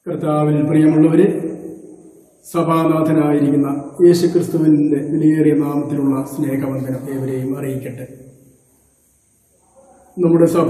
കർത്താവിൽ പ്രിയമുള്ളവരെ സഭാനാഥനായിരിക്കുന്ന യേശുക്രിസ്തുവിന്റെ വിലയേറിയ നാമത്തിലുള്ള സ്നേഹവന്ദനം ഏവരെയും അറിയിക്കട്ടെ നമ്മുടെ സഭ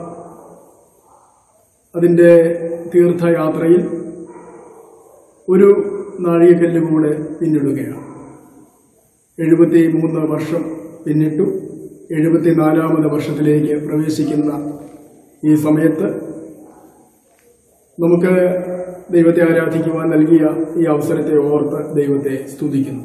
അതിൻ്റെ തീർത്ഥയാത്രയിൽ ഒരു നാഴികക്കല്ല് കൂടെ പിന്നിടുകയാണ് എഴുപത്തി മൂന്ന് വർഷം പിന്നിട്ടു എഴുപത്തിനാലാമത് വർഷത്തിലേക്ക് പ്രവേശിക്കുന്ന ഈ സമയത്ത് നമുക്ക് ദൈവത്തെ ആരാധിക്കുവാൻ നൽകിയ ഈ അവസരത്തെ ഓർത്ത് ദൈവത്തെ സ്തുതിക്കുന്നു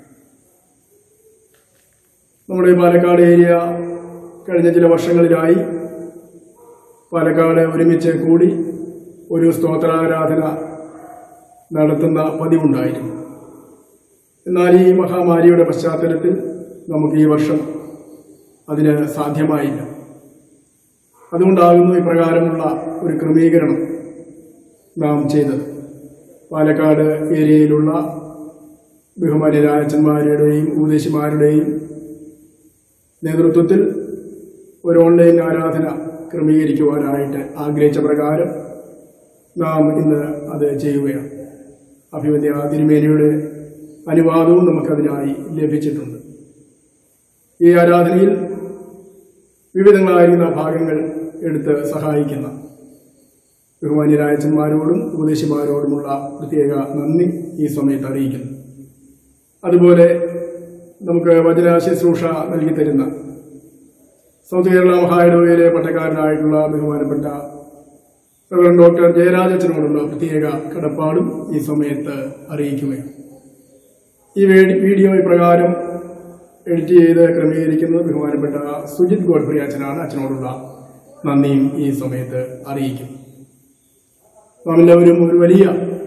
നമ്മുടെ പാലക്കാട് ഏരിയ കഴിഞ്ഞ ചില വർഷങ്ങളിലായി പാലക്കാട് ഒരുമിച്ച് കൂടി ഒരു സ്തോത്രാരാധന നടത്തുന്ന പതിവുണ്ടായിരുന്നു എന്നാൽ ഈ മഹാമാരിയുടെ പശ്ചാത്തലത്തിൽ നമുക്ക് ഈ വർഷം അതിന് സാധ്യമായില്ല അതുകൊണ്ടാകുന്നു ഇപ്രകാരമുള്ള ഒരു ക്രമീകരണം നാം ചെയ്തത് പാലക്കാട് ഏരിയയിലുള്ള ബഹുമാന്യരായ അച്ഛന്മാരുടെയും ഉപദേശിമാരുടെയും നേതൃത്വത്തിൽ ഒരു ഓൺലൈൻ ആരാധന ക്രമീകരിക്കുവാനായിട്ട് ആഗ്രഹിച്ച പ്രകാരം നാം ഇന്ന് അത് ചെയ്യുകയാണ് അഭിമന്യ തിരുമേനിയുടെ അനുവാദവും നമുക്കതിനായി ലഭിച്ചിട്ടുണ്ട് ഈ ആരാധനയിൽ വിവിധങ്ങളായിരുന്ന ഭാഗങ്ങൾ എടുത്ത് സഹായിക്കുന്ന ബഹുമാന്യരായ അച്ഛന്മാരോടും ഉപദേശിമാരോടുമുള്ള പ്രത്യേക നന്ദി ഈ സമയത്ത് അറിയിക്കുന്നു അതുപോലെ നമുക്ക് വചന ശുശ്രൂഷ നൽകി തരുന്ന സൗത്ത് കേരള മഹായിടവയിലെ പട്ടക്കാരനായിട്ടുള്ള ബഹുമാനപ്പെട്ട റവറൻ ഡോക്ടർ ജയരാജച്ചനോടുള്ള പ്രത്യേക കടപ്പാടും ഈ സമയത്ത് അറിയിക്കുകയാണ് ഈ വീ- വീഡിയോ ഇപ്രകാരം എഡിറ്റ് ചെയ്ത് ക്രമീകരിക്കുന്നത് ബഹുമാനപ്പെട്ട സുജിത് ഗോഡ്ഫറി അച്ഛനാണ് അച്ഛനോടുള്ള നന്ദിയും ഈ സമയത്ത് അറിയിക്കുന്നു നാം എല്ലാവരും ഒരു വലിയ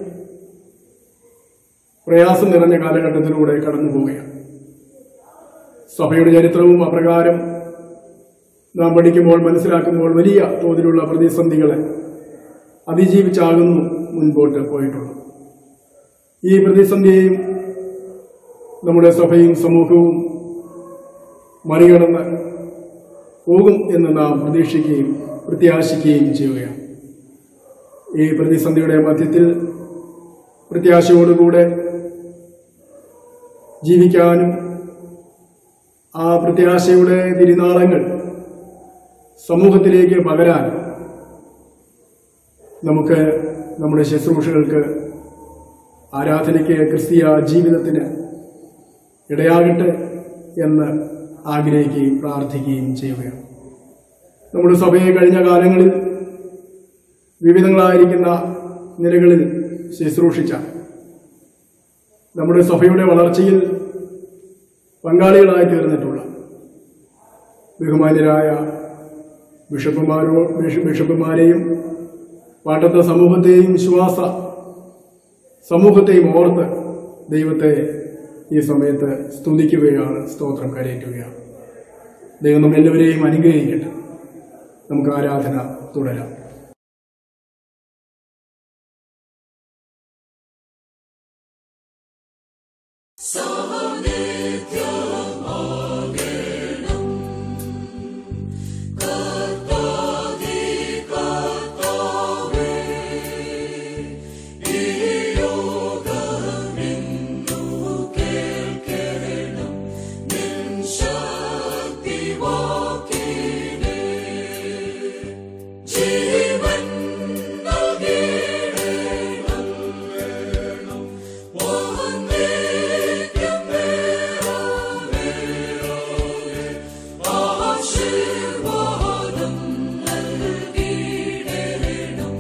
പ്രയാസം നിറഞ്ഞ കാലഘട്ടത്തിലൂടെ കടന്നു പോവുകയാണ് സഭയുടെ ചരിത്രവും അപ്രകാരം നാം പഠിക്കുമ്പോൾ മനസ്സിലാക്കുമ്പോൾ വലിയ തോതിലുള്ള പ്രതിസന്ധികളെ അതിജീവിച്ചാകുന്നു മുൻപോട്ട് പോയിട്ടുള്ളത് ഈ പ്രതിസന്ധിയെയും നമ്മുടെ സഭയും സമൂഹവും മറികടന്ന് പോകും എന്ന് നാം പ്രതീക്ഷിക്കുകയും പ്രത്യാശിക്കുകയും ചെയ്യുകയാണ് ഈ പ്രതിസന്ധിയുടെ മധ്യത്തിൽ പ്രത്യാശയോടുകൂടെ ജീവിക്കാനും ആ പ്രത്യാശയുടെ തിരുനാളങ്ങൾ സമൂഹത്തിലേക്ക് പകരാൻ നമുക്ക് നമ്മുടെ ശുശ്രൂഷകൾക്ക് ആരാധനയ്ക്ക് ക്രിസ്തീയ ജീവിതത്തിന് ഇടയാകട്ടെ എന്ന് ആഗ്രഹിക്കുകയും പ്രാർത്ഥിക്കുകയും ചെയ്യുകയാണ് നമ്മുടെ സഭയെ കഴിഞ്ഞ കാലങ്ങളിൽ വിവിധങ്ങളായിരിക്കുന്ന നിലകളിൽ ശുശ്രൂഷിച്ച നമ്മുടെ സഭയുടെ വളർച്ചയിൽ പങ്കാളികളായി തീർന്നിട്ടുള്ള ബഹുമാന്യരായ ബിഷപ്പുമാരോ ബിഷ- ബിഷപ്പുമാരെയും പാട്ടത്ത സമൂഹത്തെയും വിശ്വാസ സമൂഹത്തെയും ഓർത്ത് ദൈവത്തെ ഈ സമയത്ത് സ്തുതിക്കുകയാണ് സ്തോത്രം കരയറ്റുകയാണ് ദൈവം നമ്മെല്ലാവരെയും അനുഗ്രഹിക്കട്ടെ നമുക്ക് ആരാധന തുടരാം ജീവൻ ആശീർവാദം നൽകിയിടണം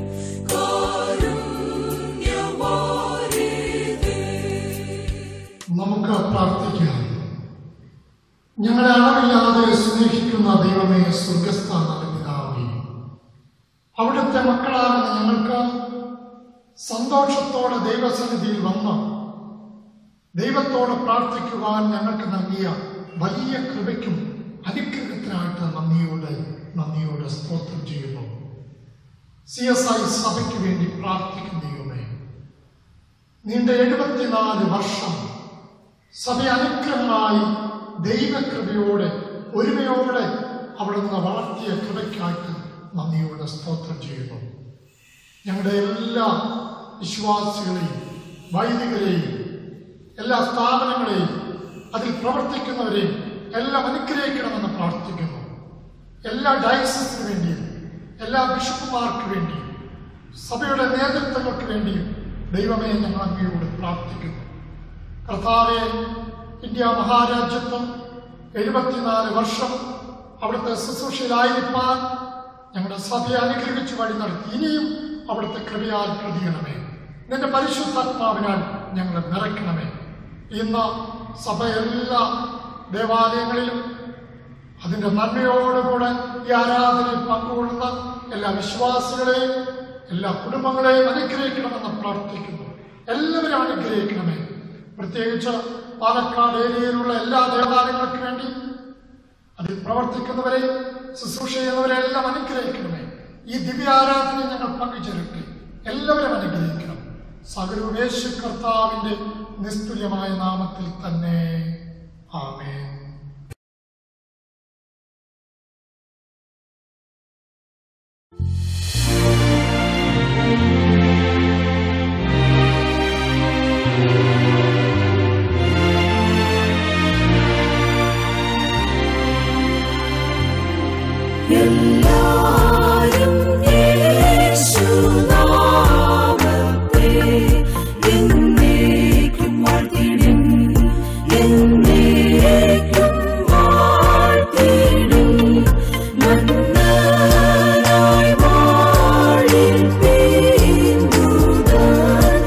കാരുണ്യവാരിധേ നമുക്ക് പ്രാർത്ഥിക്കാം ഞങ്ങളെ അളവില്ലാതെ സ്നേഹിക്കുന്ന ദൈവമേ സ്വർഗസ്ഥാന പിതാവേ അവിടുത്തെ മക്കളാകുന്ന ഞങ്ങൾക്ക് സന്തോഷത്തോടെ ദൈവസന്നിധിയിൽ വന്ന് ദൈവത്തോട് പ്രാർത്ഥിക്കുവാൻ ഞങ്ങൾക്ക് നൽകിയ വലിയ കൃപയ്ക്കും അനുഗ്രഹത്തിനായിട്ട് നന്ദിയോട് നന്ദിയോട് സ്തോത്രം ചെയ്യുന്നു സി എസ് ഐ സഭയ്ക്ക് വേണ്ടി പ്രാർത്ഥിക്കുന്ന ദൈവമേ നീണ്ട എഴുപത്തിനാല് വർഷം സഭ അനുഗ്രഹമായി ദൈവകൃപയോടെ ഒരുമയോടെ അവിടുന്ന് വളർത്തിയ കൃപയ്ക്കായിട്ട് നന്ദിയോടെ സ്തോത്രം ചെയ്യുന്നു ഞങ്ങളുടെ എല്ലാ വിശ്വാസികളെയും വൈദികരെയും എല്ലാ സ്ഥാപനങ്ങളെയും അതിൽ പ്രവർത്തിക്കുന്നവരെയും എല്ലാം അനുഗ്രഹിക്കണമെന്ന് പ്രാർത്ഥിക്കുന്നു എല്ലാ ഡയസിന് വേണ്ടിയും എല്ലാ ബിഷപ്പുമാർക്ക് വേണ്ടിയും സഭയുടെ നേതൃത്വങ്ങൾക്ക് വേണ്ടിയും ദൈവമേ ഞങ്ങൾ അങ്ങയോട് പ്രാർത്ഥിക്കുന്നു കർത്താവെ ഇന്ത്യ മഹാരാജ്യത്വം എഴുപത്തിനാല് വർഷം അവിടുത്തെ ശുശ്രൂഷയിലായിരിക്കാൻ ഞങ്ങളുടെ സഭയെ അനുഗ്രഹിച്ചു വഴി നടത്തി ഇനിയും അവിടുത്തെ കൃപയാൽ പ്രതിയണമേ നിന്റെ പരിശുദ്ധാത്മാവിനാൽ ഞങ്ങളെ നിറയ്ക്കണമേ ഇന്ന് സഭ എല്ലാ ദേവാലയങ്ങളിലും അതിന്റെ നന്മയോടുകൂടെ ഈ ആരാധനയിൽ പങ്കുകൊള്ളുന്ന എല്ലാ വിശ്വാസികളെയും എല്ലാ കുടുംബങ്ങളെയും അനുഗ്രഹിക്കണമെന്ന് പ്രാർത്ഥിക്കുന്നു എല്ലാവരും അനുഗ്രഹിക്കണമേ പ്രത്യേകിച്ച് പാലക്കാട് ഏരിയയിലുള്ള എല്ലാ ദേവാലയങ്ങൾക്ക് വേണ്ടി അതിൽ പ്രവർത്തിക്കുന്നവരെയും ശുശ്രൂഷ ചെയ്യുന്നവരെല്ലാം അനുഗ്രഹിക്കണമേ ഈ ദിവ്യാരാധന ഞങ്ങൾ പങ്കുചേരട്ടെ എല്ലാവരും അനുഗ്രഹിക്കണം സകലവേശു കർത്താവിന്റെ നിസ്തുല്യമായ നാമത്തിൽ തന്നെ ആമേൻ എല്ലാരും യേശുനാമത്തെ എന്നേക്കും വാഴ്ത്തിടും എന്നേക്കും വാഴ്ത്തിടും മന്നനായി വാഴിൽ പീന്തുതൻ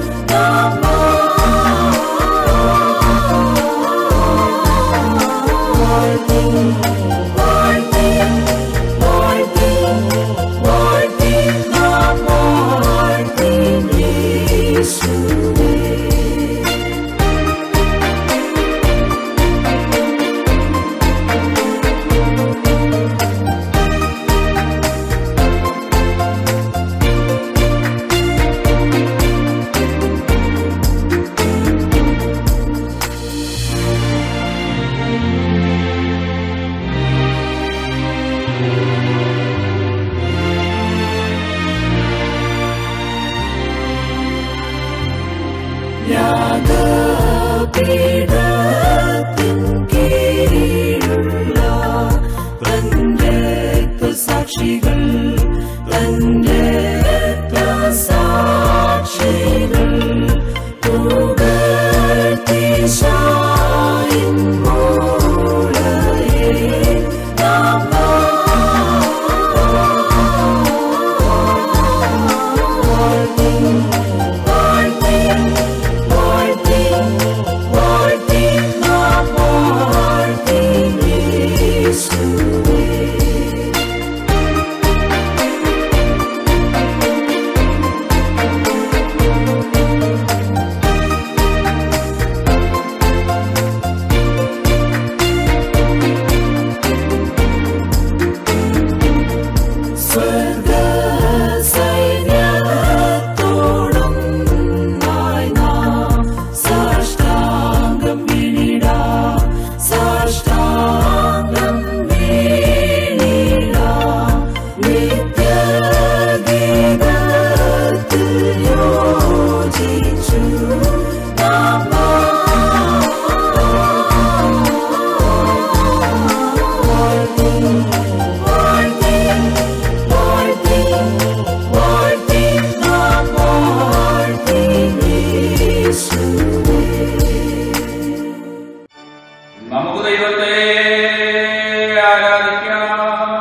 വാഴ്ത്തിടും വാഴ്ത്തിടും വാഴ്ത്തിടും വാഴ്ത്തിടും നാം വാഴ്ത്തിടും യേശുവേ യാഗപീഠത്തിൻ കീഴിലുള്ള തന്റെ സാക്ഷികൾ തന്റെ സാക്ഷികൾ പുകഴ്ത്തി ശായിൻ മൂലയെ നാം വാഴ്ത്തും വാഴ്ത്തിയും വാഴ്ത്തിയും വാഴ്ത്തിയും നാം വാഴ്ത്തിയും യേശുവേ സ്വർഗ സൈന്യത്തോടും നാം സാഷ്ടാംഗം വീണിടാം സാഷ്ടാംഗം വീണിടാം നിത്യഗീതത്തിൽ യോജിച്ചു നാം വാഴ്ത്തും വാഴ്ത്തിയും വാഴ്ത്തിയും വാഴ്ത്തിയും നാം വാഴ്ത്തിയും യേശുവേ നമുക്ക് ദൈവത്തെ ആരാധിക്കാം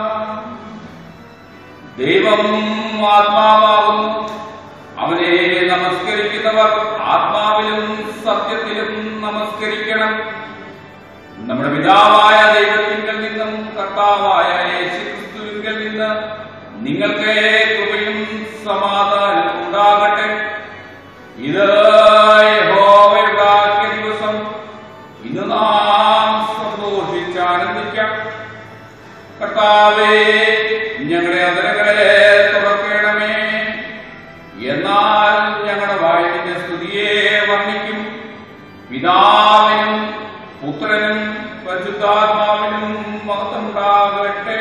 ദൈവം ആത്മാവാകുന്നു അവനെ നമസ്കരിക്കുന്നവർ ആത്മാവിലും സത്യത്തിലും നമസ്കരിക്കണം നമ്മുടെ പിതാവായ ദൈവത്തിങ്കൽ നിന്നും കർത്താവായ യേശുക്രിസ്തുവിങ്കൽ നിന്ന് നിങ്ങൾക്ക് കൃപയും സമാധാനവും ഉണ്ടാകട്ടെ ഇത് യഹോവയുണ്ടാക്കിയ ദിവസം ഇന്ന് നാം സന്തോഷിച്ച് ആനന്ദിക്കാം കർത്താവേ ഞങ്ങളുടെ അതരങ്ങളെ തുറക്കണമേ എന്നാൽ ഞങ്ങളുടെ വായനിന്റെ സ്തുതിയെ വർണ്ണിക്കും പിതാവിനും പുത്രനും പരിശുദ്ധാത്മാവിനും മഹത്വമുണ്ടാകട്ടെ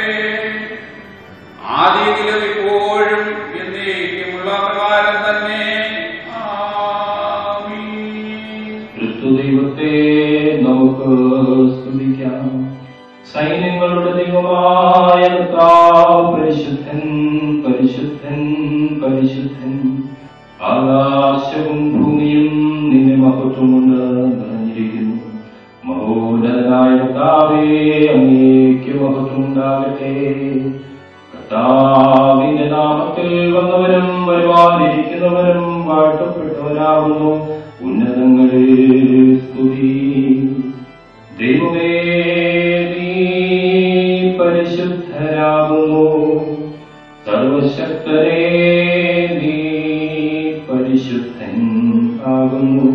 ആദ്യത്തിലും ഇപ്പോഴും എന്നേക്കുമുള്ള പ്രകാരം തന്നെ ദൈവമായ കർത്താവ് പരിശുദ്ധൻ പരിശുദ്ധൻ പരിശുദ്ധൻ ആകാശവും ഭൂമിയും നിന്നെ മഹത്വം കൊണ്ട് നിറഞ്ഞിരിക്കുന്നു മഹോന്നതനായ കർത്താവേ അങ്ങേക്ക് മഹത്വം ഉണ്ടാകട്ടെ കർത്താവിന്റെ നാമത്തിൽ വന്നവരും വരുവാനിരിക്കുന്നവരും വാഴ്ത്തപ്പെട്ടവരാകുന്നു ഉന്നതങ്ങളിൽ സ്തുതി ദൈവമേ നീ പരിശുദ്ധരാകുന്നു സർവശക്തരേ നീ പരിശുദ്ധൻ ആകുന്നു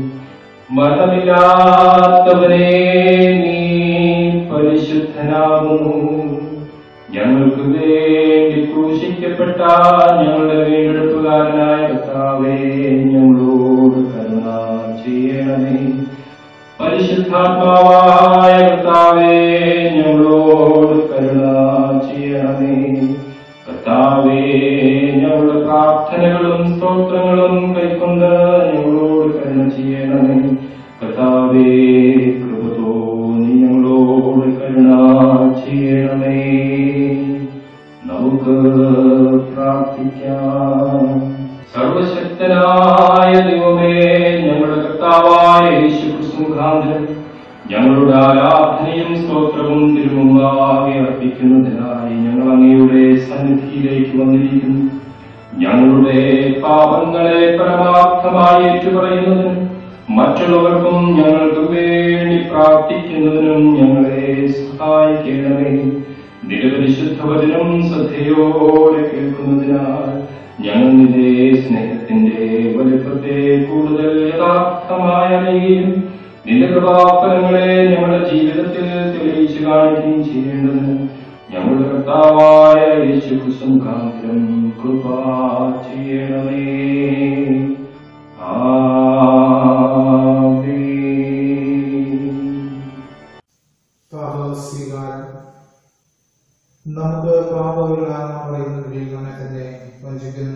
മരണമില്ലാത്തവനെ നീ പരിശുദ്ധനാകുന്നു ഞങ്ങൾക്ക് വേണ്ടി ക്രൂശിക്കപ്പെട്ട ഞങ്ങളുടെ വീണ്ടെടുപ്പുകാരനായ കർത്താവേ ഞങ്ങളോട് കരുണ ചെയ്യണമേ പരിശുദ്ധാത്മാവായ കർത്താവേ ഞങ്ങളോട് കരുണ ചെയ്യണമേ കർത്താവേ ഞങ്ങളുടെ പ്രാർത്ഥനകളും സ്തോത്രങ്ങളും കൈക്കൊണ്ട് ഞങ്ങളോട് കരുണ ചെയ്യണമേ കർത്താവേ കൃപ തോന്നി ഞങ്ങളോട് കരുണ ചെയ്യണമേ നമുക്ക് പ്രാർത്ഥിക്കാം സർവശക്തനായ ദൈവമേ ഞങ്ങളുടെ കർത്താവായ യേശുക്രിസ്തു മുഖാന്തരം ഞങ്ങളുടെ ആരാധനയും സ്തോത്രവും തിരുമുമ്പാകെ അർപ്പിക്കുന്നതിനായി ഞങ്ങൾ അങ്ങയുടെ സന്നിധിയിലേക്ക് വന്നിരിക്കുന്നു ഞങ്ങളുടെ പാപങ്ങളെ പരമാർത്ഥമായി ഏറ്റുപറയുന്നതിനും മറ്റുള്ളവർക്കും ഞങ്ങൾക്ക് വേണ്ടി പ്രാർത്ഥിക്കുന്നതിനും ഞങ്ങളെ സഹായിക്കണമേ നിരപരിശുദ്ധവചനം ശ്രദ്ധയോടെ കേൾക്കുന്നതിനാൽ ഞങ്ങൾ നിന്റെ സ്നേഹത്തിന്റെ വലുപ്പത്തെ കൂടുതൽ യഥാർത്ഥമായ അറിയുകയും നിന്റെ കൃപാഫലങ്ങളെ ഞങ്ങളുടെ ജീവിതത്തിൽ തെളിയിച്ചു കാണിക്കുകയും ചെയ്യേണ്ടതിന് ഞങ്ങളുടെ കർത്താവായ യേശു മുഖാന്തരം കൃപ ചെയ്യണമേ ആമേൻ പാപസ്വീകാരം നമുക്ക് പാപമില്ലാന്ന് പറയുന്നതിൽ നമ്മെ തന്നെ വഞ്ചിക്കുന്നു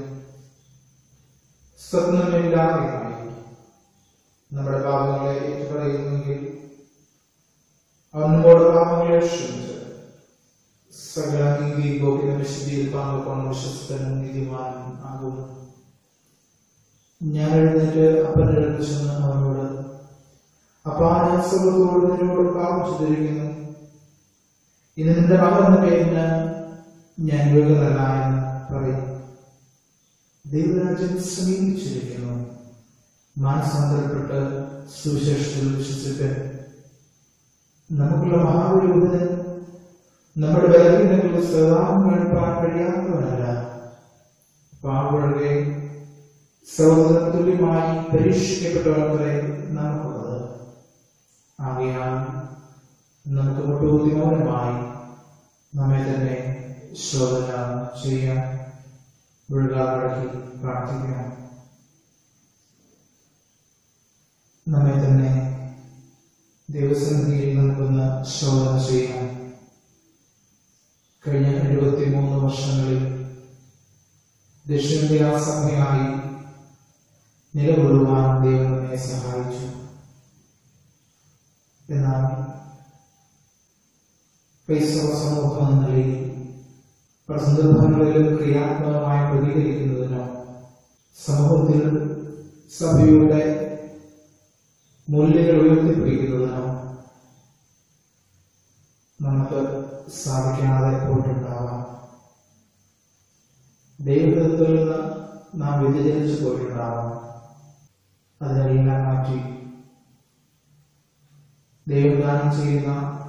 സ്വപ്നമില്ലാതെയായി നമ്മുടെ പാപങ്ങളെ ഏറ്റുപറയുന്നെങ്കിൽ അവനോട് പാപങ്ങളെ ക്ഷമിച്ച് സകല നീതി ഗോപിത വിശുദ്ധിയിൽ പങ്കുകൊണ്ട് വിശ്വസ്തനും നീതിമാനും ആകുന്നു ഞാൻ എഴുന്നേറ്റ് അപ്പൻ്റെ അടുത്ത് ചെന്ന് അവനോട് അപ്പാ ഞാൻ സുഹൃത്തോട് നിന്നോട് പാപം ചെയ്തിരിക്കുന്നു ഇന്ന് നിന്റെ മകന്റെ പേരിന് ഞാൻ യോഗ്യനല്ല എന്ന് പറയും ദൈവരാജ്യം സമീപിച്ചിരിക്കുന്നു മാനസാന്തരപ്പെട്ട് സുവിശേഷത്തിൽ വിശ്വസിച്ച് നമുക്കുള്ള മഹാപുരോഹിതൻ നമ്മുടെ ബലഹീനങ്ങൾക്ക് സദാം കാണിപ്പാൻ കഴിയാത്തവനല്ല പാവഴകെ സഹോദര തുല്യമായി പരീക്ഷിക്കപ്പെട്ടവരെ നമുക്കുള്ളത് ആകയാൽ നമുക്ക് മുട്ടുബുദ്ധിമൗനമായി നമ്മെ തന്നെ ശോധന ചെയ്യാൻ മുഴുകാടക്കി പ്രാർത്ഥിക്കണം നമ്മെ തന്നെ ദൈവസന്നിധിയിൽ നമുക്കൊന്ന് ശോധന ചെയ്യാം കഴിഞ്ഞ എഴുപത്തിമൂന്ന് വർഷങ്ങളിൽ ദക്ഷിണേന്ത്യ സഭയായി നിലകൊള്ളുവാൻ ദൈവം നമ്മെ സഹായിച്ചു എന്നാൽ ക്രൈസ്തവ സമൂഹം എന്ന നിലയിൽ പല സന്ദർഭങ്ങളിലും ക്രിയാത്മകമായി പ്രതികരിക്കുന്നതിനോ സമൂഹത്തിൽ സഭയുടെ മൂല്യങ്ങൾ ഉയർത്തിപ്പിടിക്കുന്നതിനോ നമുക്ക് സാധിക്കാതെ പോയിട്ടുണ്ടാവാം ദൈവത്തിൽ നിന്ന് നാം വ്യതിചലിച്ചു പോയിട്ടുണ്ടാവാം അതിനെല്ലാം മാറ്റി ദൈവദാനം ചെയ്യുന്ന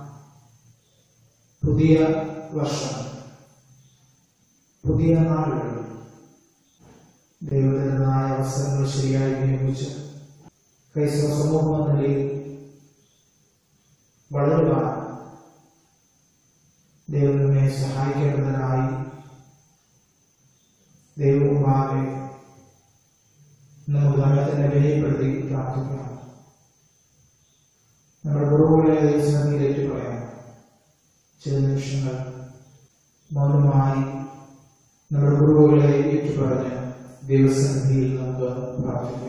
പുതിയ വർഷം പുതിയ നാളുകൾ ദൈവത്തിൻ്റെതായ അവസരങ്ങൾ ശരിയായി വിനിയോഗിച്ച് ക്രൈസ്തവ സമൂഹം എന്ന നിലയിൽ വളരുവാൻ ദൈവം നമ്മെ സഹായിക്കേണ്ടതിനായി ദൈവവുമാകെ നമുക്ക് നമ്മെ തന്നെ വിനയപ്പെടുത്തി പ്രാർത്ഥിക്കണം നമ്മുടെ കുറവുകളെ ദൈവസന്നിധിയിലേക്ക് പറയാം ചില നിമിഷങ്ങൾ മൗനമായി നമ്മുടെ കുറവുകളെ ഏറ്റുപറഞ്ഞ് ദൈവസന്നിധിയിൽ നമുക്ക് പ്രാർത്ഥിക്കാം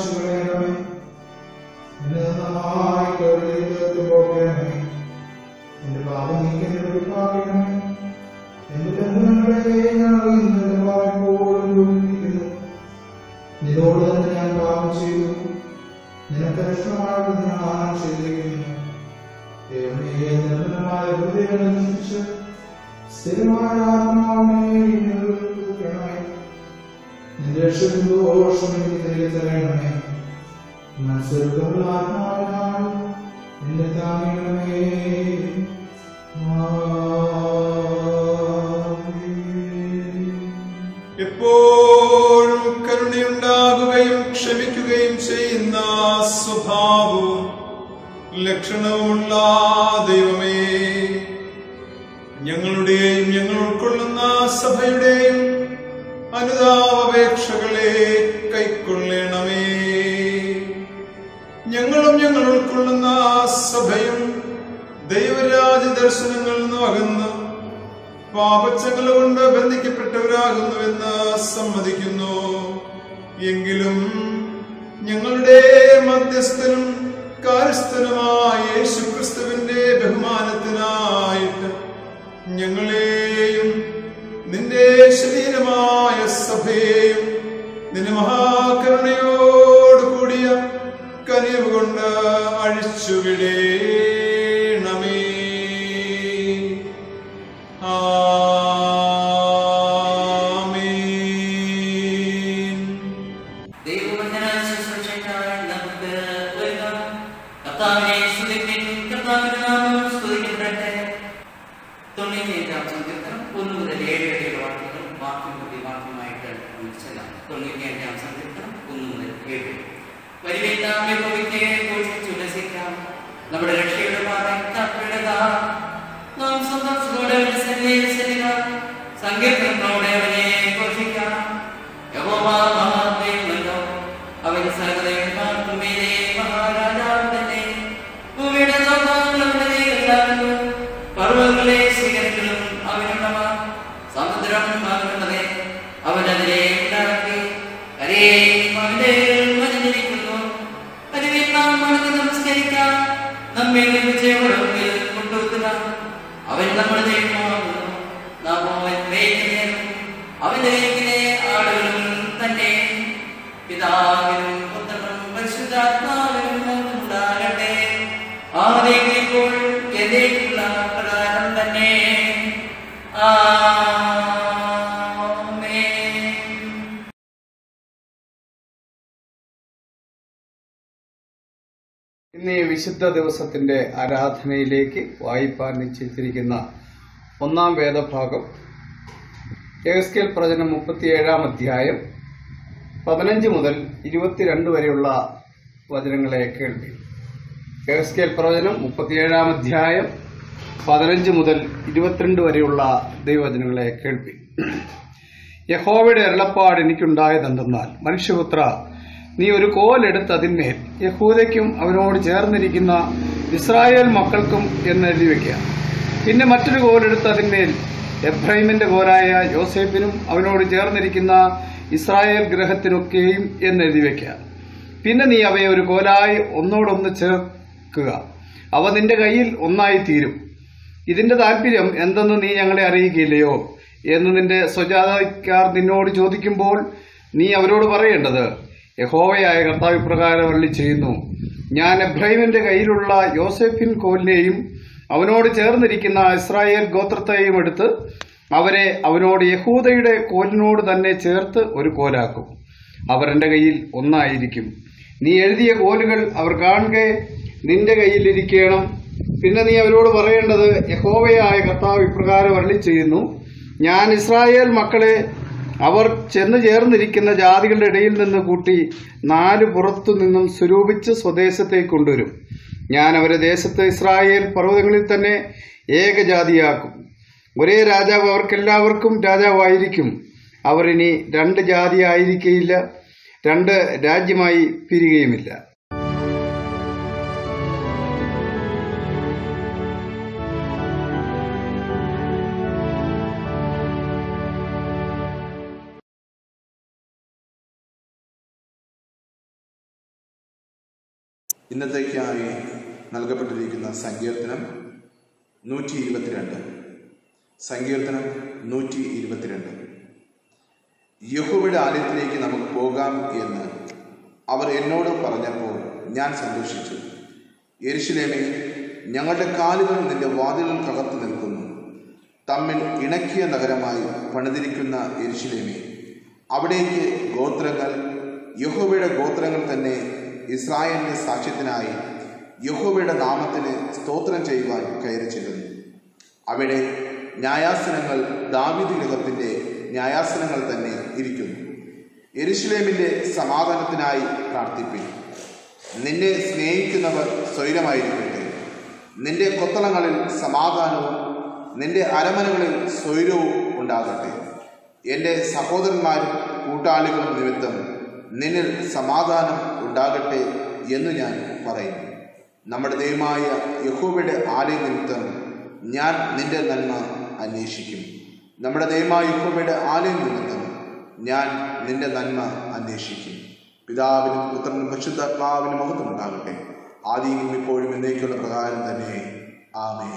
മായ്ച്ചു കളയണമേ എന്നെ നന്നായി കരുതി പോകണമേ എന്റെ പാപം നീക്കി വെളിപ്പാക്കണമേ എന്റെ ബന്ധങ്ങളെ ഞാൻ അറിയുന്നത് വായ്പോലും രൂപീകരിക്കുന്നു നിന്നോട് തന്നെ ഞാൻ പാപം ചെയ്തു നിനക്ക് ഇഷ്ടമായത് ഞാൻ ആനം ചെയ്തിരിക്കുന്നു ദൈവമേ നിർമ്മലമായ ഹൃദയം അനുസരിച്ച് സ്ഥിരമായ ആത്മാവിനെ എന്നിൽ പുതുക്കണമേ നിന്റെ ദോഷം എനിക്ക് തിരികെ തരണമേ മനസ്സെടുക്കുള്ള ആത്മാവിനാൽ എന്നെ താങ്ങണമേ ആമേൻ. എപ്പോഴും കരുണയുണ്ടാകുകയും ക്ഷമിക്കുകയും ചെയ്യുന്ന സ്വഭാവവും ലക്ഷണവുമുള്ള ദൈവമേ ഞങ്ങളുടെയും ഞങ്ങൾ ഉൾക്കൊള്ളുന്ന സഭയുടെയും അനുതാപേക്ഷകളെ കൈക്കൊള്ളണമേ ഞങ്ങളും ഞങ്ങൾ ഉൾക്കൊള്ളുന്ന സഭയും ദൈവരാജ ദർശനങ്ങളിൽ നിന്ന് അകന്ന് പാപച്ചങ്ങൾ കൊണ്ട് ബന്ധിക്കപ്പെട്ടവരാകുന്നുവെന്ന് സമ്മതിക്കുന്നു എങ്കിലും ഞങ്ങളുടെ മധ്യസ്ഥനും കാര്യസ്ഥനുമായ യേശുക്രിസ്തുവിന്റെ ബഹുമാനത്തിനായിട്ട് ഞങ്ങളെയും നിന്റെ ശരീരമായ സഭയെയും നിന്റെ മഹാകരുണയോട് കൂടിയ കനിവ് കൊണ്ട് അഴിച്ചുവിടേണമേ ആമേൻ ദൈവവചന ശുശ്രൂഷയ്ക്കായി നമുക്ക് ഒരുങ്ങാം. കർത്താവിനെ സ്തുതിപ്പിൻ. കർത്താവിന്റെ നാമം സ്തുതിക്കപ്പെടട്ടെ. തൊണ്ണൂറ്റിയേഴാം സങ്കീർത്തനം ഒന്ന് മുതൽ ഏഴ് വരെയുള്ള വാക്യങ്ങൾ വാക്യം പ്രതി വാക്യമായിട്ട് നമുക്ക് ചെല്ലാം. തൊണ്ണൂറ്റിയേഴാം സങ്കീർത്തനം ഒന്ന് മുതൽ ഏഴ് വരെ. വരുവിൻ നാം യഹോവയ്ക്ക് ഘോഷിച്ചുല്ലസിക്കാം. നമ്മുടെ രക്ഷയുടെ പാറ കർത്തൃടതാ. നാം സന്തോഷത്തോടെ അവന്റെ സന്നിധിയിൽ ചെല്ലുക. സങ്കീർത്തനത്തോടെ അവനെ ഘോഷിക്കാം യഹോവ മഹാദൈവമല്ലോ അവൻ സകലയുടെ പാർക്കുമേലെ മഹാരാജാവ് തന്നെ ഭൂമിയുടെ സൗഭാഗ്യങ്ങൾ അവന്റെ കയ്യിലുണ്ടാകുന്നു പർവ്വതങ്ങളെ ശിഖരങ്ങളും അവനുള്ളവ സമുദ്രം അവനുള്ളതേ അവൻ അതിനെ ഉണ്ടാക്കി കരയെയും അവന്റെ മഞ്ഞിരിക്കുന്നു അതിനെ നാം മണത്ത് നമസ്കരിക്കാം നമ്മെ വിജയമുഴക്കിൽ കൊണ്ടുവെക്കുക അവൻ നമ്മുടെ ദൈവമാകുന്നു നാം അവൻ വേഗം അവന്റെ വേഗിലെ ആളുകളും തന്നെ പിതാവിനും പുത്രനും പരിശുദ്ധാത്മാവിനും ഉണ്ടാകട്ടെ ആദ്യം ഇപ്പോൾ എന്നേക്കുള്ള പ്രകാരം തന്നെ ആമേൻ ഇന്ന് ഈ വിശുദ്ധ ദിവസത്തിന്റെ ആരാധനയിലേക്ക് വായിപ്പാൻ നിശ്ചയിച്ചിരിക്കുന്ന ഒന്നാം വേദഭാഗം എഹസ്കേൽ പ്രവചനം മുപ്പത്തിയേഴാം അധ്യായം പതിനഞ്ച് മുതൽ ഇരുപത്തിരണ്ട് വരെയുള്ള വചനങ്ങളെ കേൾവി എഹസ്കേൽ പ്രവചനം മുപ്പത്തിയേഴാം അധ്യായം പതിനഞ്ച് മുതൽ ഇരുപത്തിരണ്ട് വരെയുള്ള ദൈവവചനങ്ങളെ കേൾവി യഹോവയുടെ അരുളപ്പാട് എനിക്കുണ്ടായതെന്തെന്നാൽ മനുഷ്യപുത്ര നീ ഒരു കോലെടുത്ത് അതിന്മേൽ യഹൂദയ്ക്കും അവനോട് ചേർന്നിരിക്കുന്ന ഇസ്രായേൽ മക്കൾക്കും എന്ന് എഴുതി വെക്കുക പിന്നെ മറ്റൊരു കോലെടുത്ത് അതിന്മേൽ എബ്രഹിമിന്റെ കോലായ യോസേഫിനും അവനോട് ചേർന്നിരിക്കുന്ന ഇസ്രായേൽ ഗ്രഹത്തിനൊക്കെയും എന്ന് എഴുതി വെക്കുക പിന്നെ നീ അവയെ ഒരു കോലായി ഒന്നോടൊന്ന് ചേർക്കുക അവ നിന്റെ കയ്യിൽ ഒന്നായി തീരും ഇതിന്റെ താല്പര്യം എന്തെന്ന് നീ ഞങ്ങളെ അറിയിക്കില്ലയോ എന്ന് നിന്റെ സ്വജാതക്കാർ നിന്നോട് ചോദിക്കുമ്പോൾ നീ അവരോട് പറയേണ്ടത് യഹോവയായ കർത്താവ് ഇപ്രകാരം അരുളി ചെയ്യുന്നു ഞാൻ എബ്രഹിമിന്റെ കയ്യിലുള്ള യോസെഫിൻ കോലിനെയും അവനോട് ചേർന്നിരിക്കുന്ന ഇസ്രായേൽ ഗോത്രത്തെയും എടുത്ത് അവരെ അവനോട് യഹൂദയുടെ കോലിനോട് തന്നെ ചേർത്ത് ഒരു കോലാക്കും അവർ എന്റെ കയ്യിൽ ഒന്നായിരിക്കും നീ എഴുതിയ കോലുകൾ അവർ കാണുക നിന്റെ കയ്യിലിരിക്കണം പിന്നെ നീ അവരോട് പറയേണ്ടത് യഹോവയായ കർത്താവ് ഇപ്രകാരം അരളി ചെയ്യുന്നു ഞാൻ ഇസ്രായേൽ മക്കളെ അവർ ചെന്ന് ചേർന്നിരിക്കുന്ന ജാതികളുടെ ഇടയിൽ നിന്ന് കൂട്ടി നാല് പുറത്തു നിന്നും സ്വരൂപിച്ച് സ്വദേശത്തേക്ക് കൊണ്ടുവരും ഞാൻ അവരെ ദേശത്ത് ഇസ്രായേൽ പർവ്വതങ്ങളിൽ തന്നെ ഏകജാതിയാക്കും ഒരേ രാജാവ് അവർക്കെല്ലാവർക്കും രാജാവായിരിക്കും അവർ ഇനി രണ്ട് ജാതിയായിരിക്കയില്ല രണ്ട് രാജ്യമായി പിരിയുകയുമില്ല ഇന്നത്തേക്കായി നൽകപ്പെട്ടിരിക്കുന്ന സങ്കീർത്തനം നൂറ്റി ഇരുപത്തിരണ്ട് സങ്കീർത്തനം നൂറ്റി ഇരുപത്തിരണ്ട് യഹോവയുടെ ആലയത്തിലേക്ക് നമുക്ക് പോകാം എന്ന് അവർ എന്നോട് പറഞ്ഞപ്പോൾ ഞാൻ സന്തോഷിച്ചു യെരുശലേമേ ഞങ്ങളുടെ കാലുകൾ നിന്റെ വാതിലുകൾക്കകത്ത് നിൽക്കുന്നു തമ്മിൽ ഇണക്കിയ നഗരമായി പണിതിരിക്കുന്ന യെരുശലേമേ അവിടേക്ക് ഗോത്രങ്ങൾ യഹോവയുടെ ഗോത്രങ്ങൾ തന്നെ ഇസ്രായേലിന്റെ സാക്ഷ്യത്തിനായി യഹോവയുടെ നാമത്തിന് സ്തോത്രം ചെയ്യുവാൻ കയറി ചെല്ലുന്നു അവിടെ ന്യായാസനങ്ങൾ ദാവിദ് ഗൃഹത്തിന്റെ ന്യായാസനങ്ങൾ തന്നെ ഇരിക്കുന്നു എരുശലേമിന്റെ സമാധാനത്തിനായി പ്രാർത്ഥിപ്പിൻ നിന്നെ സ്നേഹിക്കുന്നവർ സ്വൈരമായിരിക്കട്ടെ നിന്റെ കൊത്തളങ്ങളിൽ സമാധാനവും നിന്റെ അരമനകളിൽ സ്വൈരവും ഉണ്ടാകട്ടെ എൻ്റെ സഹോദരന്മാരും കൂട്ടാളികളും നിമിത്തം നിന്നിൽ സമാധാനം ഉണ്ടാകട്ടെ എന്ന് ഞാൻ പറയുന്നു നമ്മുടെ ദൈവമായ യഹോവയുടെ ആലയ നിമിത്തം ഞാൻ നിന്റെ നന്മ അന്വേഷിക്കും നമ്മുടെ ദൈവമായ യഹോവയുടെ ആലയം നിമിത്തം ഞാൻ നിന്റെ നന്മ അന്വേഷിക്കും പിതാവിനും പുത്രനും പരിശുദ്ധാത്മാവിനും മഹത്വം ഉണ്ടാകട്ടെ ആദ്യം ഇപ്പോഴും എന്നേക്കുള്ള പ്രകാരം തന്നെ ആമേ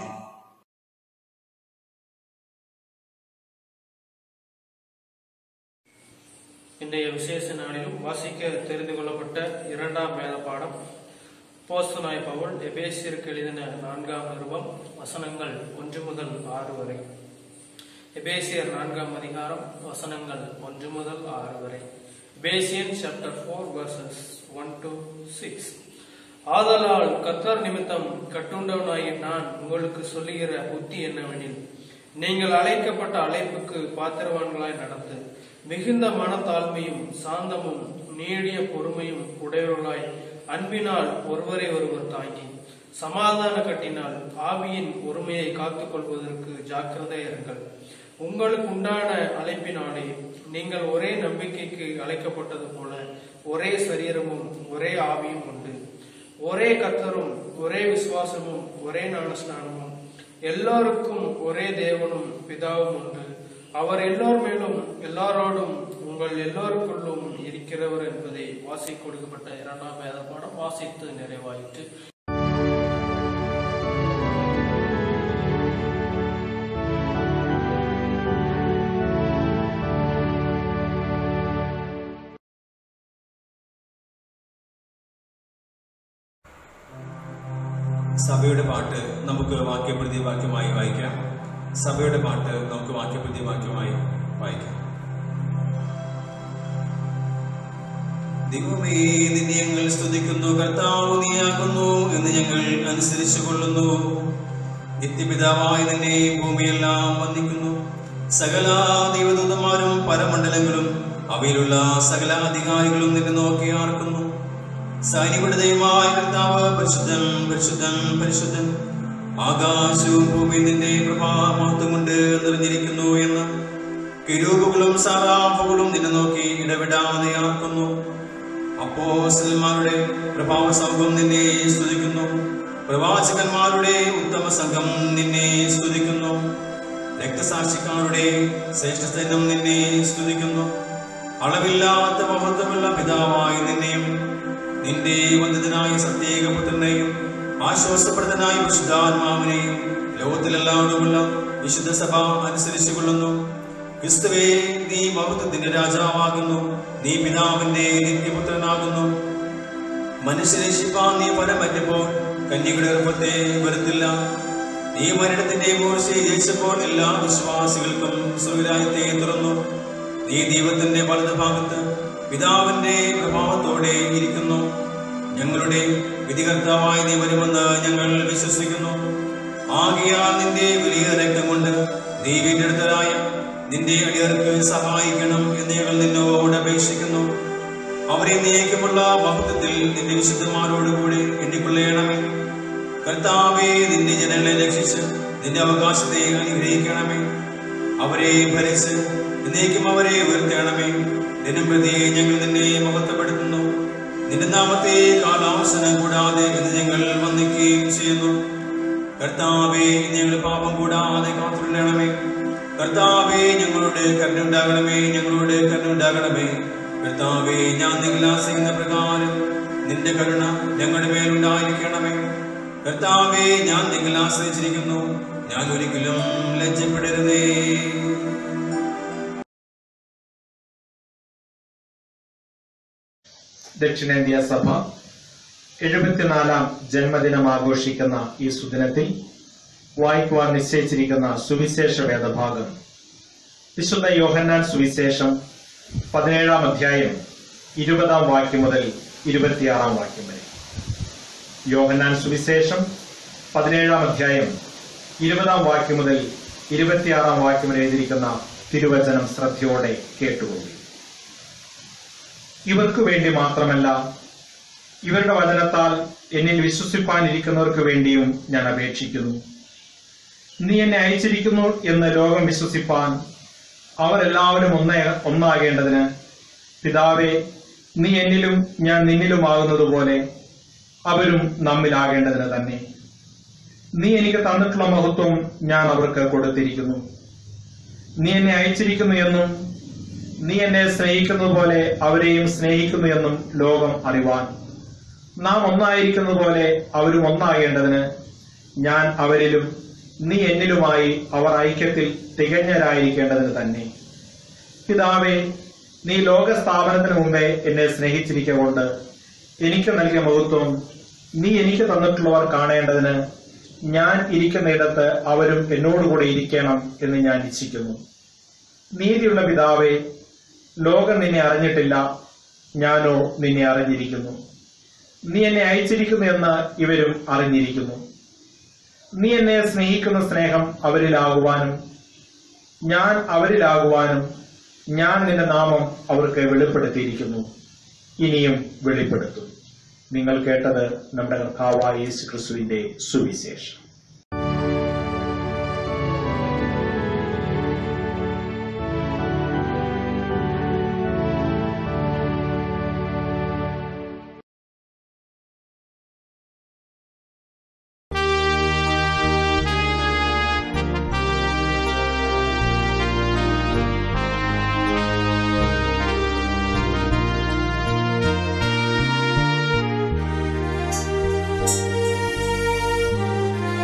இன்றைய விசேஷ நாளிலும் வாசிக்க தெரிந்து கொள்ளப்பட்ட இரண்டாம் வேத பாடம் போஸ்தனாய் பவுல் எபேசியருக்கு எழுதின நான்காம் நிருபம் வசனங்கள் ஒன்று முதல் ஆறு வரை எபேசியர் நான்காம் அதிகாரம் வசனங்கள் ஒன்று முதல் ஆறு வரை Ephesian chapter four verses one to six ஆதலால் கத்தர் நிமித்தம் கட்டுண்டவனாகி நான் உங்களுக்கு சொல்லுகிற புத்தி என்னவெனில் நீங்கள் அழைக்கப்பட்ட அழைப்புக்கு பாத்திரவான்களாய் நடந்து மிகுந்த மனத்தாழ்மையும் சாந்தமும் நீடிய பொறுமையும் உடையவர்களாய் அன்பினால் ஒருவரை ஒருவர் தாங்கி சமாதான கட்டினால் ஆவியின் ஒருமையை காத்துக் கொள்வதற்கு ஜாக்கிரதை இருங்கள் உங்களுக்கு உண்டான அழைப்பினாலே நீங்கள் ஒரே நம்பிக்கைக்கு அழைக்கப்பட்டது போல ஒரே சரீரமும் ஒரே ஆவியும் உண்டு ஒரே கத்தரும் ஒரே விசுவாசமும் ஒரே ஞானஸ்நானமும் எல்லாருக்கும் ஒரே தேவனும் பிதாவும் உண்டு அவர் எல்லோர் மேலும் எல்லாரோடும் உங்கள் எல்லோருக்குள்ளும் இருக்கிறவர் என்பதை வாசி கொடுக்கப்பட்ட இரண்டாம் வேத பாடம் வாசித்து நிறைவாயிற்று സഭയുടെ പാട്ട് നമുക്ക് വാക്യപ്രതി വാക്യമായി വായിക്കാം സഭയുടെ പാട്ട് നമുക്ക് വാക്യപ്രതി വാക്യമായി വായിക്കാം ദൈവമേ നിന്നെ ഞങ്ങൾ സ്തുതിക്കുന്നു കർത്താവ് നീയാകുന്നു എന്ന് ഞങ്ങൾ അനുസരിച്ചു കൊള്ളുന്നു നിത്യപിതാവായ നിന്നെ ഭൂമിയെല്ലാം വന്ദിക്കുന്നു സകല ദൈവദൂതന്മാരും പരമണ്ഡലങ്ങളും അവയിലുള്ള സകല അധികാരികളും നിന്നെ നോക്കി ആർക്കുന്നു സൈനികരുടെ ദൈവമായ കർത്താവ് പരിശുദ്ധൻ പരിശുദ്ധൻ പരിശുദ്ധൻ ആകാശവും ഭൂമിയും നിന്റെ പ്രഭാമഹത്വം കൊണ്ട് നിറഞ്ഞിരിക്കുന്നു എന്ന് കിരൂപുകളും സാറാഫുകളും നിന്നെ നോക്കി ഇടവിടാതെ ആർക്കുന്നു അപ്പോസ്റ്റലന്മാരുടെ പ്രഭാവ സമൂഹം നിന്നെ സ്തുതിക്കുന്നു പ്രവാചകന്മാരുടെ ഉത്തമ സംഘം നിന്നെ സ്തുതിക്കുന്നു രക്തസാക്ഷിക്കാരുടെ ശ്രേഷ്ഠസൈന്യം നിന്നെ സ്തുതിക്കുന്നു അളവില്ലാത്ത മഹത്വമുള്ള പിതാവായി നിന്നെയും നിന്റെ വന്ദിതനായ സത്യേകപുത്രനെയും ആശ്വാസപ്രദനായ വിശുദ്ധാത്മാവിനെയും ലോകത്തിലെല്ലാവരുമുള്ള വിശുദ്ധ സഭ അനുസരിച്ചു കൊള്ളുന്നു ക്രിസ്തുവേ നീ മഹത്വത്തിന്റെ രാജാവാകുന്നു നീ പിതാവിന്റെ നിത്യപുത്രനാകുന്നു മനുഷ്യനെ ശിപ്പാൻ നീ ഫലം പറ്റപ്പോൾ കന്യകളുടെ ഗർഭത്തെ വെറുത്തില്ല നീ മരണത്തിന്റെ മൂർച്ചയെ ജയിച്ചപ്പോൾ എല്ലാ വിശ്വാസികൾക്കും സ്വർഗരാജ്യത്തെ തുറന്നു നീ ദൈവത്തിന്റെ വലതുഭാഗത്ത് പിതാവിന്റെ പ്രഭാവത്തോടെ ഇരിക്കുന്നു ഞങ്ങളുടെ വിധികർത്താവായി നീ വരുമെന്ന് ഞങ്ങൾ വിശ്വസിക്കുന്നു ആകയാൽ നിന്റെ വലിയ രക്തം കൊണ്ട് നീ വീണ്ടെടുത്തതായ നിന്റെ അടിയർക്ക് സഹായിക്കണം എന്ന് ഞങ്ങൾ നിന്നോട് അപേക്ഷിക്കുന്നു അവരെ നീക്കമുള്ള മഹത്വത്തിൽ നിന്റെ വിശുദ്ധന്മാരോടുകൂടി എണ്ണിക്കൊള്ളണമേ കർത്താവെ നിന്റെ ജനങ്ങളെ രക്ഷിച്ച് നിന്റെ അവകാശത്തെ അനുഗ്രഹിക്കണമേ അവരെ ഭരിച്ച് എന്നേക്കും അവരെ ഉയർത്തണമേ ദിനം പ്രതി ഞങ്ങൾ നിന്നെ മഹത്വപ്പെടുത്തുന്നു നിന്റെ നാമത്തെ കാലാവസനം കൂടാതെ എന്ന് ഞങ്ങൾ വന്ദിക്കുകയും ചെയ്യുന്നു കർത്താവേ ഞങ്ങൾ പാപം കൂടാതെ കാത്തുകൊള്ളണമേ കർത്താവേ ഞങ്ങളുടെ കരുണുണ്ടാകണമേ ഞങ്ങളുടെ കരുണുണ്ടാകണമേ കർത്താവേ ഞാൻ നിങ്ങൾ ആശ്രയിക്കുന്ന പ്രകാരം നിന്റെ കരുണ ഞങ്ങളുടെ മേലുണ്ടായിരിക്കണമേ കർത്താവേ ഞാൻ നിങ്ങൾ ആശ്രയിച്ചിരിക്കുന്നു ഞാൻ ഒരിക്കലും ലജ്ജപ്പെടരുതേ ദക്ഷിണേന്ത്യ സഭ എഴുപത്തിനാലാം ജന്മദിനം ആഘോഷിക്കുന്ന ഈ സുദിനത്തിൽ വായിക്കുവാൻ നിശ്ചയിച്ചിരിക്കുന്ന സുവിശേഷ വേദഭാഗം വിശുദ്ധ യോഹന്നാൻ സുവിശേഷം പതിനേഴാം അധ്യായം ഇരുപതാം വാക്യം മുതൽ ഇരുപത്തിയാറാം വാക്യം വരെ യോഹന്നാൻ സുവിശേഷം പതിനേഴാം അധ്യായം ഇരുപതാം വാക്യം മുതൽ ഇരുപത്തിയാറാം വാക്യം വരെ എഴുതിയിരിക്കുന്ന തിരുവചനം ശ്രദ്ധയോടെ കേട്ടുകൊള്ളു ഇവർക്ക് വേണ്ടി മാത്രമല്ല ഇവരുടെ വചനത്താൽ എന്നിൽ വിശ്വസിപ്പാനിരിക്കുന്നവർക്ക് വേണ്ടിയും ഞാൻ അപേക്ഷിക്കുന്നു നീ എന്നെ അയച്ചിരിക്കുന്നു എന്ന് ലോകം വിശ്വസിപ്പാൻ അവർ എല്ലാവരും ഒന്നേ ഒന്നാകേണ്ടതിന് പിതാവേ നീ എന്നിലും ഞാൻ നിന്നിലുമാകുന്നത് പോലെ അവരും നമ്മിലാകേണ്ടതിന് തന്നെ നീ എനിക്ക് തന്നിട്ടുള്ള മഹത്വം ഞാൻ അവർക്ക് കൊടുത്തിരിക്കുന്നു നീ എന്നെ അയച്ചിരിക്കുന്നു എന്നും നീ എന്നെ സ്നേഹിക്കുന്നത് പോലെ അവരെയും സ്നേഹിക്കുന്നു എന്നും ലോകം അറിവാൻ നാം ഒന്നായിരിക്കുന്നത് പോലെ അവരും ഒന്നാകേണ്ടതിന് ഞാൻ അവരിലും നീ എന്നിലുമായി അവർ ഐക്യത്തിൽ തികഞ്ഞരായിരിക്കേണ്ടതിന് തന്നെ പിതാവേ നീ ലോക സ്ഥാപനത്തിന് മുമ്പേ എന്നെ സ്നേഹിച്ചിരിക്കൊണ്ട് എനിക്ക് നൽകിയ മഹത്വം നീ എനിക്ക് തന്നിട്ടുള്ളവർ കാണേണ്ടതിന് ഞാൻ ഇരിക്കുന്നിടത്ത് അവരും എന്നോടുകൂടെ ഇരിക്കണം എന്ന് ഞാൻ ഇച്ഛിക്കുന്നു നീതിയുള്ള പിതാവേ ലോകം നിന്നെ അറിഞ്ഞിട്ടില്ല ഞാനോ നിന്നെ അറിഞ്ഞിരിക്കുന്നു നീ എന്നെ അയച്ചിരിക്കുന്നു എന്ന് ഇവരും അറിഞ്ഞിരിക്കുന്നു നീ എന്നെ സ്നേഹിക്കുന്ന സ്നേഹം അവരിലാകുവാനും ഞാൻ അവരിലാകുവാനും ഞാൻ നിന്റെ നാമം അവർക്ക് വെളിപ്പെടുത്തിയിരിക്കുന്നു ഇനിയും വെളിപ്പെടുത്തും നിങ്ങൾ കേട്ടത് നമ്മുടെ കർത്താവായ യേശു ക്രിസ്തുവിന്റെ സുവിശേഷം Thank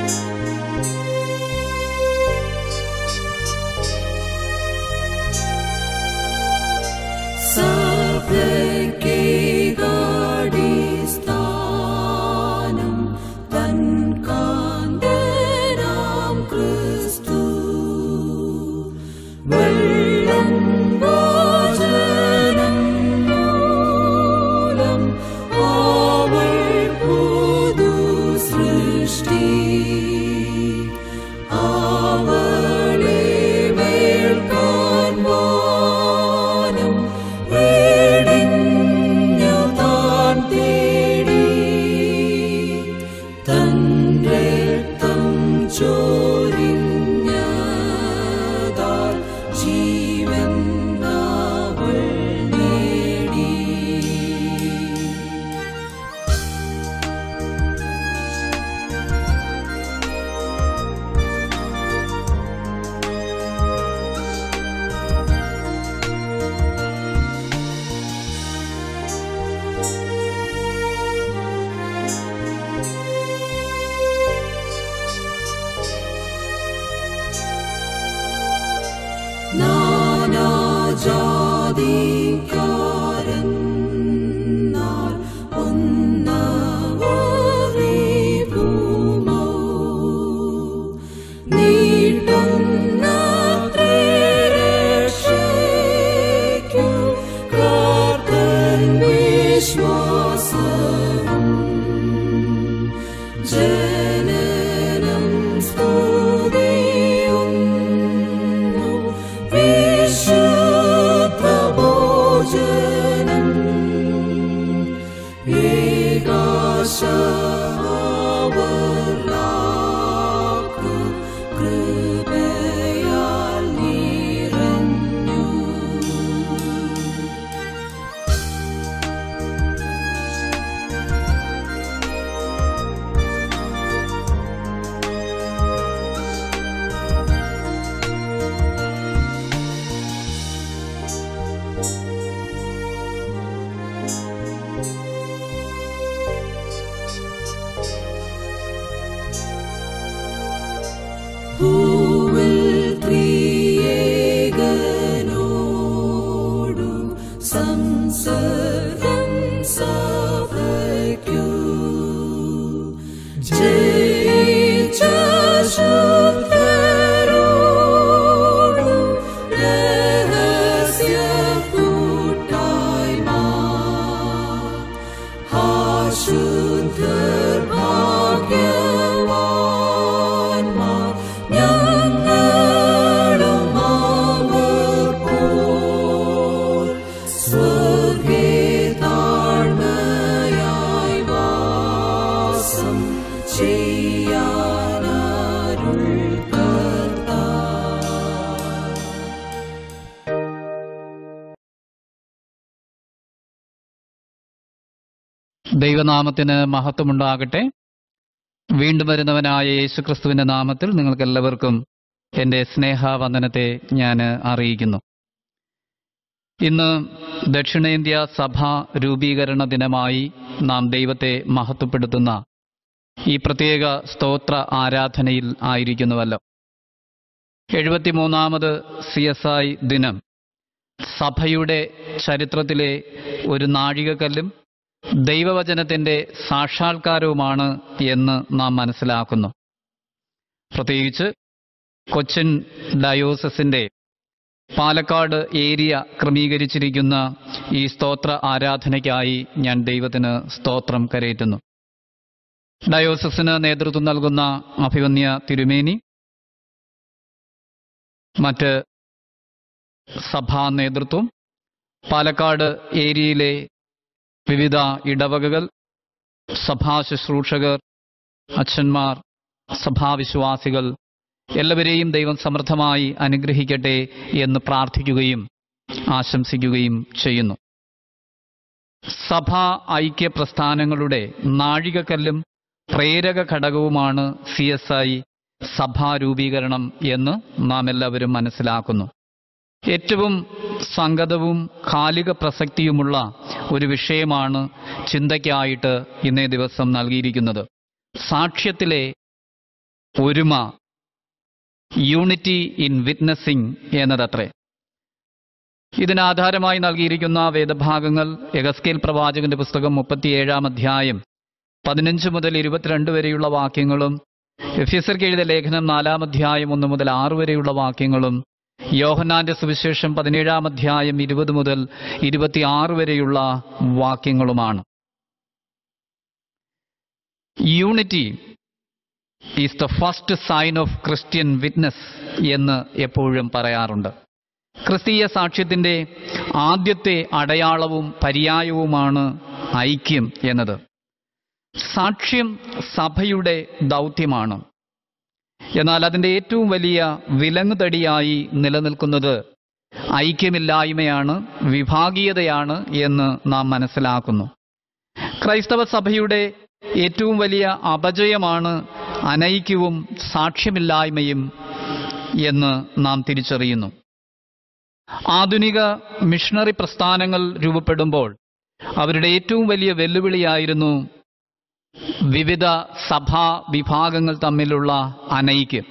ദൈവനാമത്തിന് മഹത്വമുണ്ടാകട്ടെ വീണ്ടും വരുന്നവനായ യേശുക്രിസ്തുവിന്റെ നാമത്തിൽ നിങ്ങൾക്ക് എല്ലാവർക്കും എൻ്റെ സ്നേഹവന്ദനത്തെ ഞാൻ അറിയിക്കുന്നു ഇന്ന് ദക്ഷിണേന്ത്യ സഭ രൂപീകരണ ദിനമായി നാം ദൈവത്തെ മഹത്വപ്പെടുത്തുന്ന ഈ പ്രത്യേക സ്തോത്ര ആരാധനയിൽ ആയിരിക്കുന്നുവല്ലോ എഴുപത്തിമൂന്നാമത് സി എസ് ഐ ദിനം സഭയുടെ ചരിത്രത്തിലെ ഒരു നാഴികക്കല്ലും ദൈവവചനത്തിന്റെ സാക്ഷാത്കാരവുമാണ് എന്ന് നാം മനസ്സിലാക്കുന്നു പ്രത്യേകിച്ച് കൊച്ചിൻ ഡയോസസിന്റെ പാലക്കാട് ഏരിയ ക്രമീകരിച്ചിരിക്കുന്ന ഈ സ്തോത്ര ആരാധനയ്ക്കായി ഞാൻ ദൈവത്തിന് സ്തോത്രം കരയേറ്റുന്നു ഡയോസസിന് നേതൃത്വം നൽകുന്ന അഭിവന്യ തിരുമേനി മറ്റ് സഭാ നേതൃത്വം പാലക്കാട് ഏരിയയിലെ വിവിധ ഇടവകകൾ സഭാ ശുശ്രൂഷകർ അച്ഛന്മാർ സഭാവിശ്വാസികൾ എല്ലാവരെയും ദൈവം സമൃദ്ധമായി അനുഗ്രഹിക്കട്ടെ എന്ന് പ്രാർത്ഥിക്കുകയും ആശംസിക്കുകയും ചെയ്യുന്നു സഭാ ഐക്യ പ്രസ്ഥാനങ്ങളുടെ നാഴികക്കല്ലും പ്രേരക ഘടകവുമാണ് സി എസ് ഐ സഭാ രൂപീകരണം എന്ന് നാം എല്ലാവരും മനസ്സിലാക്കുന്നു ഏറ്റവും സംഗതവും കാലിക പ്രസക്തിയുമുള്ള ഒരു വിഷയമാണ് ചിന്തയ്ക്കായിട്ട് ഇന്നേ ദിവസം നൽകിയിരിക്കുന്നത് സാക്ഷ്യത്തിലെ ഒരുമ യൂണിറ്റി ഇൻ വിറ്റ്നസിംഗ് എന്നതത്രേ ഇതിനാധാരമായി നൽകിയിരിക്കുന്ന വേദഭാഗങ്ങൾ എഗസ്കേൽ പ്രവാചകന്റെ പുസ്തകം മുപ്പത്തിയേഴാം അധ്യായം പതിനഞ്ച് മുതൽ ഇരുപത്തിരണ്ട് വരെയുള്ള വാക്യങ്ങളും എഫ്യസർക്ക് എഴുതിയ ലേഖനം നാലാം അധ്യായം ഒന്ന് മുതൽ ആറ് വരെയുള്ള വാക്യങ്ങളും യോഹന്നാന്റെ സുവിശേഷം പതിനേഴാം അധ്യായം ഇരുപത് മുതൽ ഇരുപത്തിയാറ് വരെയുള്ള വാക്യങ്ങളുമാണ് unity is the first sign of Christian witness എന്ന് എപ്പോഴും പറയാറുണ്ട് ക്രിസ്തീയ സാക്ഷ്യത്തിന്റെ ആദ്യത്തെ അടയാളവും പര്യായവുമാണ് ഐക്യം എന്നത് സാക്ഷ്യം സഭയുടെ ദൗത്യമാണ് എന്നാൽ അതിന്റെ ഏറ്റവും വലിയ വിലങ്ങുതടിയായി നിലനിൽക്കുന്നത് ഐക്യമില്ലായ്മയാണ് വിഭാഗീയതയാണ് എന്ന് നാം മനസ്സിലാക്കുന്നു ക്രൈസ്തവ സഭയുടെ ഏറ്റവും വലിയ അപജയമാണ് അനൈക്യവും സാക്ഷ്യമില്ലായ്മയും എന്ന് നാം തിരിച്ചറിയുന്നു ആധുനിക മിഷണറി പ്രസ്ഥാനങ്ങൾ രൂപപ്പെടുമ്പോൾ അവരുടെ ഏറ്റവും വലിയ വെല്ലുവിളിയായിരുന്നു വിവിധ സഭാ വിഭാഗങ്ങൾ തമ്മിലുള്ള അനൈക്യം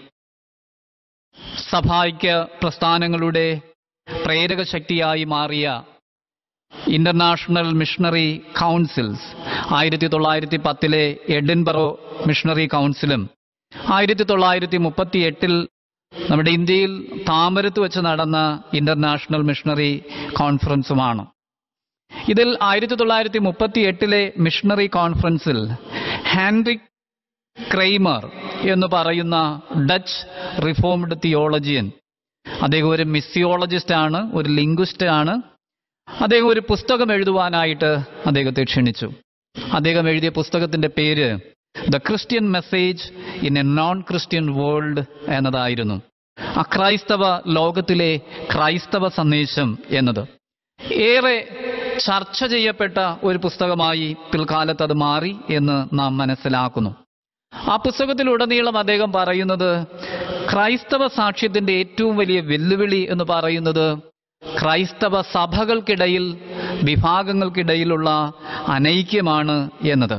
സഭായ്ക്യ പ്രസ്ഥാനങ്ങളുടെ പ്രേരക ശക്തിയായി മാറിയ ഇന്റർനാഷണൽ മിഷണറി കൗൺസിൽസ് ആയിരത്തി തൊള്ളായിരത്തി പത്തിലെ എഡിൻബറോ മിഷണറി കൗൺസിലും ആയിരത്തി തൊള്ളായിരത്തി മുപ്പത്തി എട്ടിൽ നമ്മുടെ ഇന്ത്യയിൽ താമരത്ത് വെച്ച് നടന്ന ഇന്റർനാഷണൽ മിഷണറി കോൺഫറൻസുമാണ് ഇതിൽ ആയിരത്തി തൊള്ളായിരത്തി മുപ്പത്തി എട്ടിലെ മിഷണറി കോൺഫറൻസിൽ ഹാൻറിക് ക്രെയ്മർ എന്ന് പറയുന്ന ഡച്ച് റിഫോംഡ് തിയോളജിയൻ അദ്ദേഹം ഒരു മിസ്സിയോളജിസ്റ്റ് ആണ് ഒരു ലിംഗ്വിസ്റ്റ് ആണ് അദ്ദേഹം ഒരു പുസ്തകം എഴുതുവാനായിട്ട് അദ്ദേഹത്തെ ക്ഷണിച്ചു അദ്ദേഹം എഴുതിയ പുസ്തകത്തിന്റെ പേര് the Christian message in a non Christian world എന്നതായിരുന്നു അക്രൈസ്തവ ലോകത്തിലെ ക്രൈസ്തവ സന്ദേശം എന്നത് ഏറെ ചർച്ച ചെയ്യപ്പെട്ട ഒരു പുസ്തകമായി പിൽക്കാലത്ത് അത് മാറി എന്ന് നാം മനസ്സിലാക്കുന്നു ആ പുസ്തകത്തിലുടനീളം അദ്ദേഹം പറയുന്നത് ക്രൈസ്തവ സാക്ഷ്യത്തിന്റെ ഏറ്റവും വലിയ വെല്ലുവിളി എന്ന് പറയുന്നത് ക്രൈസ്തവ സഭകൾക്കിടയിൽ വിഭാഗങ്ങൾക്കിടയിലുള്ള അനൈക്യമാണ് എന്നത്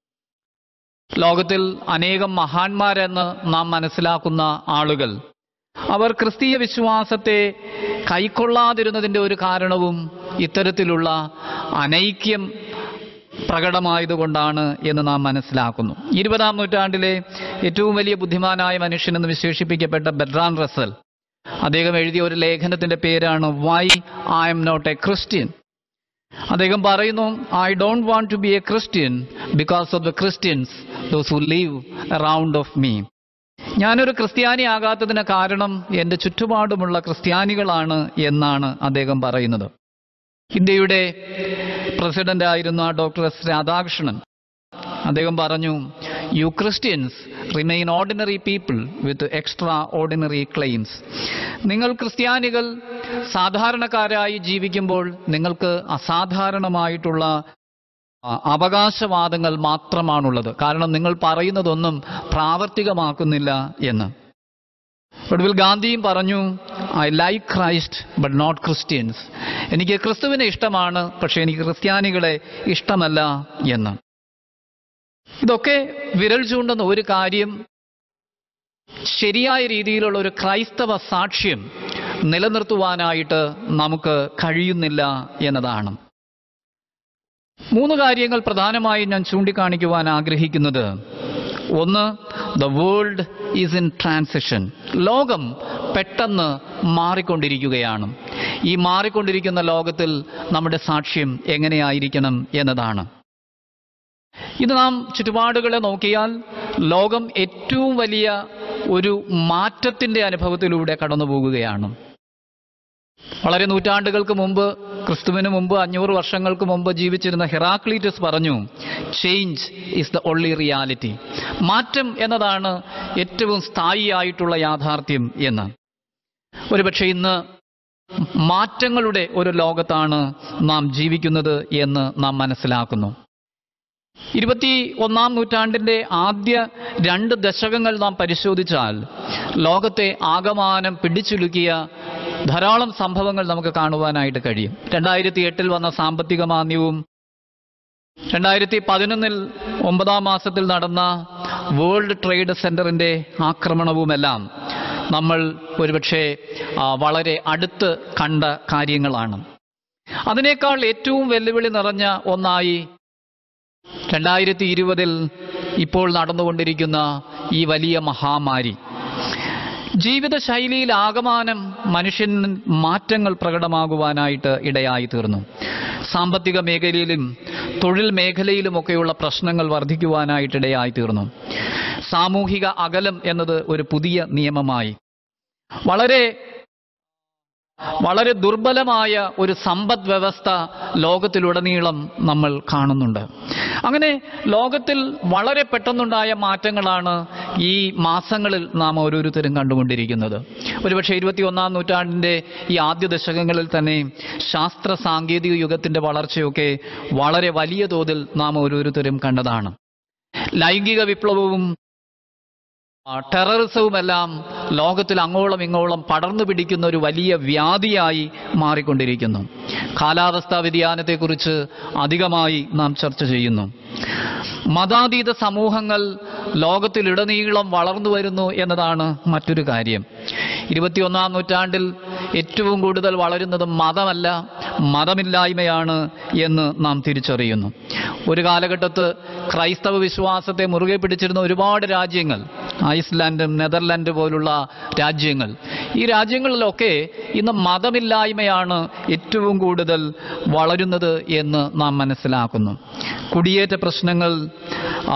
ലോകത്തിൽ അനേകം മഹാന്മാരെന്ന് നാം മനസ്സിലാക്കുന്ന ആളുകൾ അവർ ക്രിസ്തീയ വിശ്വാസത്തെ കൈക്കൊള്ളാതിരുന്നതിന്റെ ഒരു കാരണവും ഇത്തരത്തിലുള്ള അനൈക്യം പ്രകടമായതുകൊണ്ടാണ് എന്ന് നാം മനസ്സിലാക്കുന്നു ഇരുപതാം നൂറ്റാണ്ടിലെ ഏറ്റവും വലിയ ബുദ്ധിമാനായ മനുഷ്യനെന്ന് വിശേഷിപ്പിക്കപ്പെട്ട ബെഡ്രാൻ റസൽ അദ്ദേഹം എഴുതിയ ഒരു ലേഖനത്തിന്റെ പേരാണ് why I'm not a Christian അദ്ദേഹം പറയുന്നു I don't want to be a Christian because of the Christians those who live around of me ഞാനൊരു ക്രിസ്ത്യാനി ആകാത്തതിന് കാരണം എൻ്റെ ചുറ്റുപാടുമുള്ള ക്രിസ്ത്യാനികളാണ് എന്നാണ് അദ്ദേഹം പറയുന്നത് ഇന്ത്യയുടെ പ്രസിഡന്റ് ആയിരുന്ന ഡോക്ടർ എസ് രാധാകൃഷ്ണൻ അദ്ദേഹം പറഞ്ഞു you Christians remain ordinary people with extraordinary claims നിങ്ങൾ ക്രിസ്ത്യാനികൾ സാധാരണക്കാരായി ജീവിക്കുമ്പോൾ നിങ്ങൾക്ക് അസാധാരണമായിട്ടുള്ള ആ, അവകാശവാദങ്ങൾ മാത്രമാണുള്ളത് കാരണം നിങ്ങൾ പറയുന്നതൊന്നും പ്രാവർത്തികമാക്കുന്നില്ല എന്ന് ഒടുവിൽ ഗാന്ധിയും പറഞ്ഞു I like Christ but not Christians എനിക്ക് ക്രിസ്തുവിനെ ഇഷ്ടമാണ് പക്ഷെ എനിക്ക് ക്രിസ്ത്യാനികളെ ഇഷ്ടമല്ല എന്ന് ഇതൊക്കെ വിരൽ ചൂണ്ടുന്ന ഒരു കാര്യം ശരിയായ രീതിയിലുള്ള ഒരു ക്രൈസ്തവ സാക്ഷ്യം നിലനിർത്തുവാനായിട്ട് നമുക്ക് കഴിയുന്നില്ല എന്നതാണ് മൂന്ന് കാര്യങ്ങൾ പ്രധാനമായും ഞാൻ ചൂണ്ടിക്കാണിക്കുവാൻ ആഗ്രഹിക്കുന്നത് ഒന്ന് the world is in transition ലോകം പെട്ടെന്ന് മാറിക്കൊണ്ടിരിക്കുകയാണ് ഈ മാറിക്കൊണ്ടിരിക്കുന്ന ലോകത്തിൽ നമ്മുടെ സാക്ഷ്യം എങ്ങനെയായിരിക്കണം എന്നതാണ് ഇത് നാം ചുറ്റുപാടുകളെ നോക്കിയാൽ ലോകം ഏറ്റവും വലിയ ഒരു മാറ്റത്തിന്റെ അനുഭവത്തിലൂടെ കടന്നു പോകുകയാണ് വളരെ നൂറ്റാണ്ടുകൾക്ക് മുമ്പ് ക്രിസ്തുവിന് മുമ്പ് അഞ്ഞൂറ് വർഷങ്ങൾക്ക് മുമ്പ് ജീവിച്ചിരുന്ന ഹെറാക്ലീറ്റസ് പറഞ്ഞു change is the only reality മാറ്റം എന്നതാണ് ഏറ്റവും സ്ഥായിയായിട്ടുള്ള യാഥാർത്ഥ്യം എന്ന് ഒരുപക്ഷെ ഇന്ന് മാറ്റങ്ങളുടെ ഒരു ലോകത്താണ് നാം ജീവിക്കുന്നത് എന്ന് നാം മനസ്സിലാക്കുന്നു ഇരുപത്തി ഒന്നാം നൂറ്റാണ്ടിന്റെ ആദ്യ രണ്ട് ദശകങ്ങൾ നാം പരിശോധിച്ചാൽ ലോകത്തെ ആകമാനം പിടിച്ചുലുക്കിയ ധാരാളം സംഭവങ്ങൾ നമുക്ക് കാണുവാനായിട്ട് കഴിയും രണ്ടായിരത്തി എട്ടിൽ വന്ന സാമ്പത്തിക മാന്ദ്യവും രണ്ടായിരത്തി പതിനൊന്നിൽ ഒമ്പതാം മാസത്തിൽ നടന്ന വേൾഡ് ട്രേഡ് സെന്ററിന്റെ ആക്രമണവുമെല്ലാം നമ്മൾ ഒരുപക്ഷെ ആ, വളരെ അടുത്ത് കണ്ട കാര്യങ്ങളാണ് അതിനേക്കാൾ ഏറ്റവും വെല്ലുവിളി നിറഞ്ഞ ഒന്നായി രണ്ടായിരത്തി ഇരുപതിൽ ഇപ്പോൾ നടന്നുകൊണ്ടിരിക്കുന്ന ഈ വലിയ മഹാമാരി ജീവിതശൈലിയിൽ ആകമാനം മനുഷ്യൻ മാറ്റങ്ങൾ പ്രകടമാകുവാനായിട്ട് ഇടയായി തീർന്നു സാമ്പത്തിക മേഖലയിലും തൊഴിൽ മേഖലയിലുമൊക്കെയുള്ള പ്രശ്നങ്ങൾ വർദ്ധിക്കുവാനായിട്ട് ഇടയായി തീർന്നു സാമൂഹിക അകലം എന്നത് ഒരു പുതിയ നിയമമായി വളരെ വളരെ ദുർബലമായ ഒരു സമ്പദ് വ്യവസ്ഥ ലോകത്തിലുടനീളം നമ്മൾ കാണുന്നുണ്ട് അങ്ങനെ ലോകത്തിൽ വളരെ പെട്ടെന്നുണ്ടായ മാറ്റങ്ങളാണ് ഈ മാസങ്ങളിൽ നാം ഓരോരുത്തരും കണ്ടുകൊണ്ടിരിക്കുന്നത് ഒരുപക്ഷെ ഇരുപത്തിയൊന്നാം നൂറ്റാണ്ടിന്റെ ഈ ആദ്യ ദശകങ്ങളിൽ തന്നെ ശാസ്ത്ര സാങ്കേതിക യുഗത്തിന്റെ വളർച്ചയൊക്കെ വളരെ വലിയ തോതിൽ നാം ഓരോരുത്തരും കണ്ടതാണ് ലൈംഗിക വിപ്ലവവും ആ, ടെററിസവുമെല്ലാം ലോകത്തിൽ അങ്ങോളം ഇങ്ങോളം പടർന്നു പിടിക്കുന്ന ഒരു വലിയ വ്യാധിയായി മാറിക്കൊണ്ടിരിക്കുന്നു കാലാവസ്ഥാ വ്യതിയാനത്തെക്കുറിച്ച് അധികമായി നാം ചർച്ച ചെയ്യുന്നു മതാതീത സമൂഹങ്ങൾ ലോകത്തിലുടനീളം വളർന്നു വരുന്നു എന്നതാണ് മറ്റൊരു കാര്യം ഇരുപത്തിയൊന്നാം നൂറ്റാണ്ടിൽ ഏറ്റവും കൂടുതൽ വളരുന്നത് മതമല്ല മതമില്ലായ്മയാണ് എന്ന് നാം തിരിച്ചറിയുന്നു ഒരു കാലഘട്ടത്ത് ക്രൈസ്തവ വിശ്വാസത്തെ മുറുകെ പിടിച്ചിരുന്ന ഒരുപാട് രാജ്യങ്ങൾ ഐസ്ലാൻഡും നെതർലാൻഡ് പോലുള്ള രാജ്യങ്ങൾ ഈ രാജ്യങ്ങളിലൊക്കെ ഇന്ന് മതമില്ലായ്മയാണ് ഏറ്റവും കൂടുതൽ വളരുന്നത് എന്ന് നാം മനസ്സിലാക്കുന്നു കുടിയേറ്റ പ്രശ്നങ്ങൾ ആ,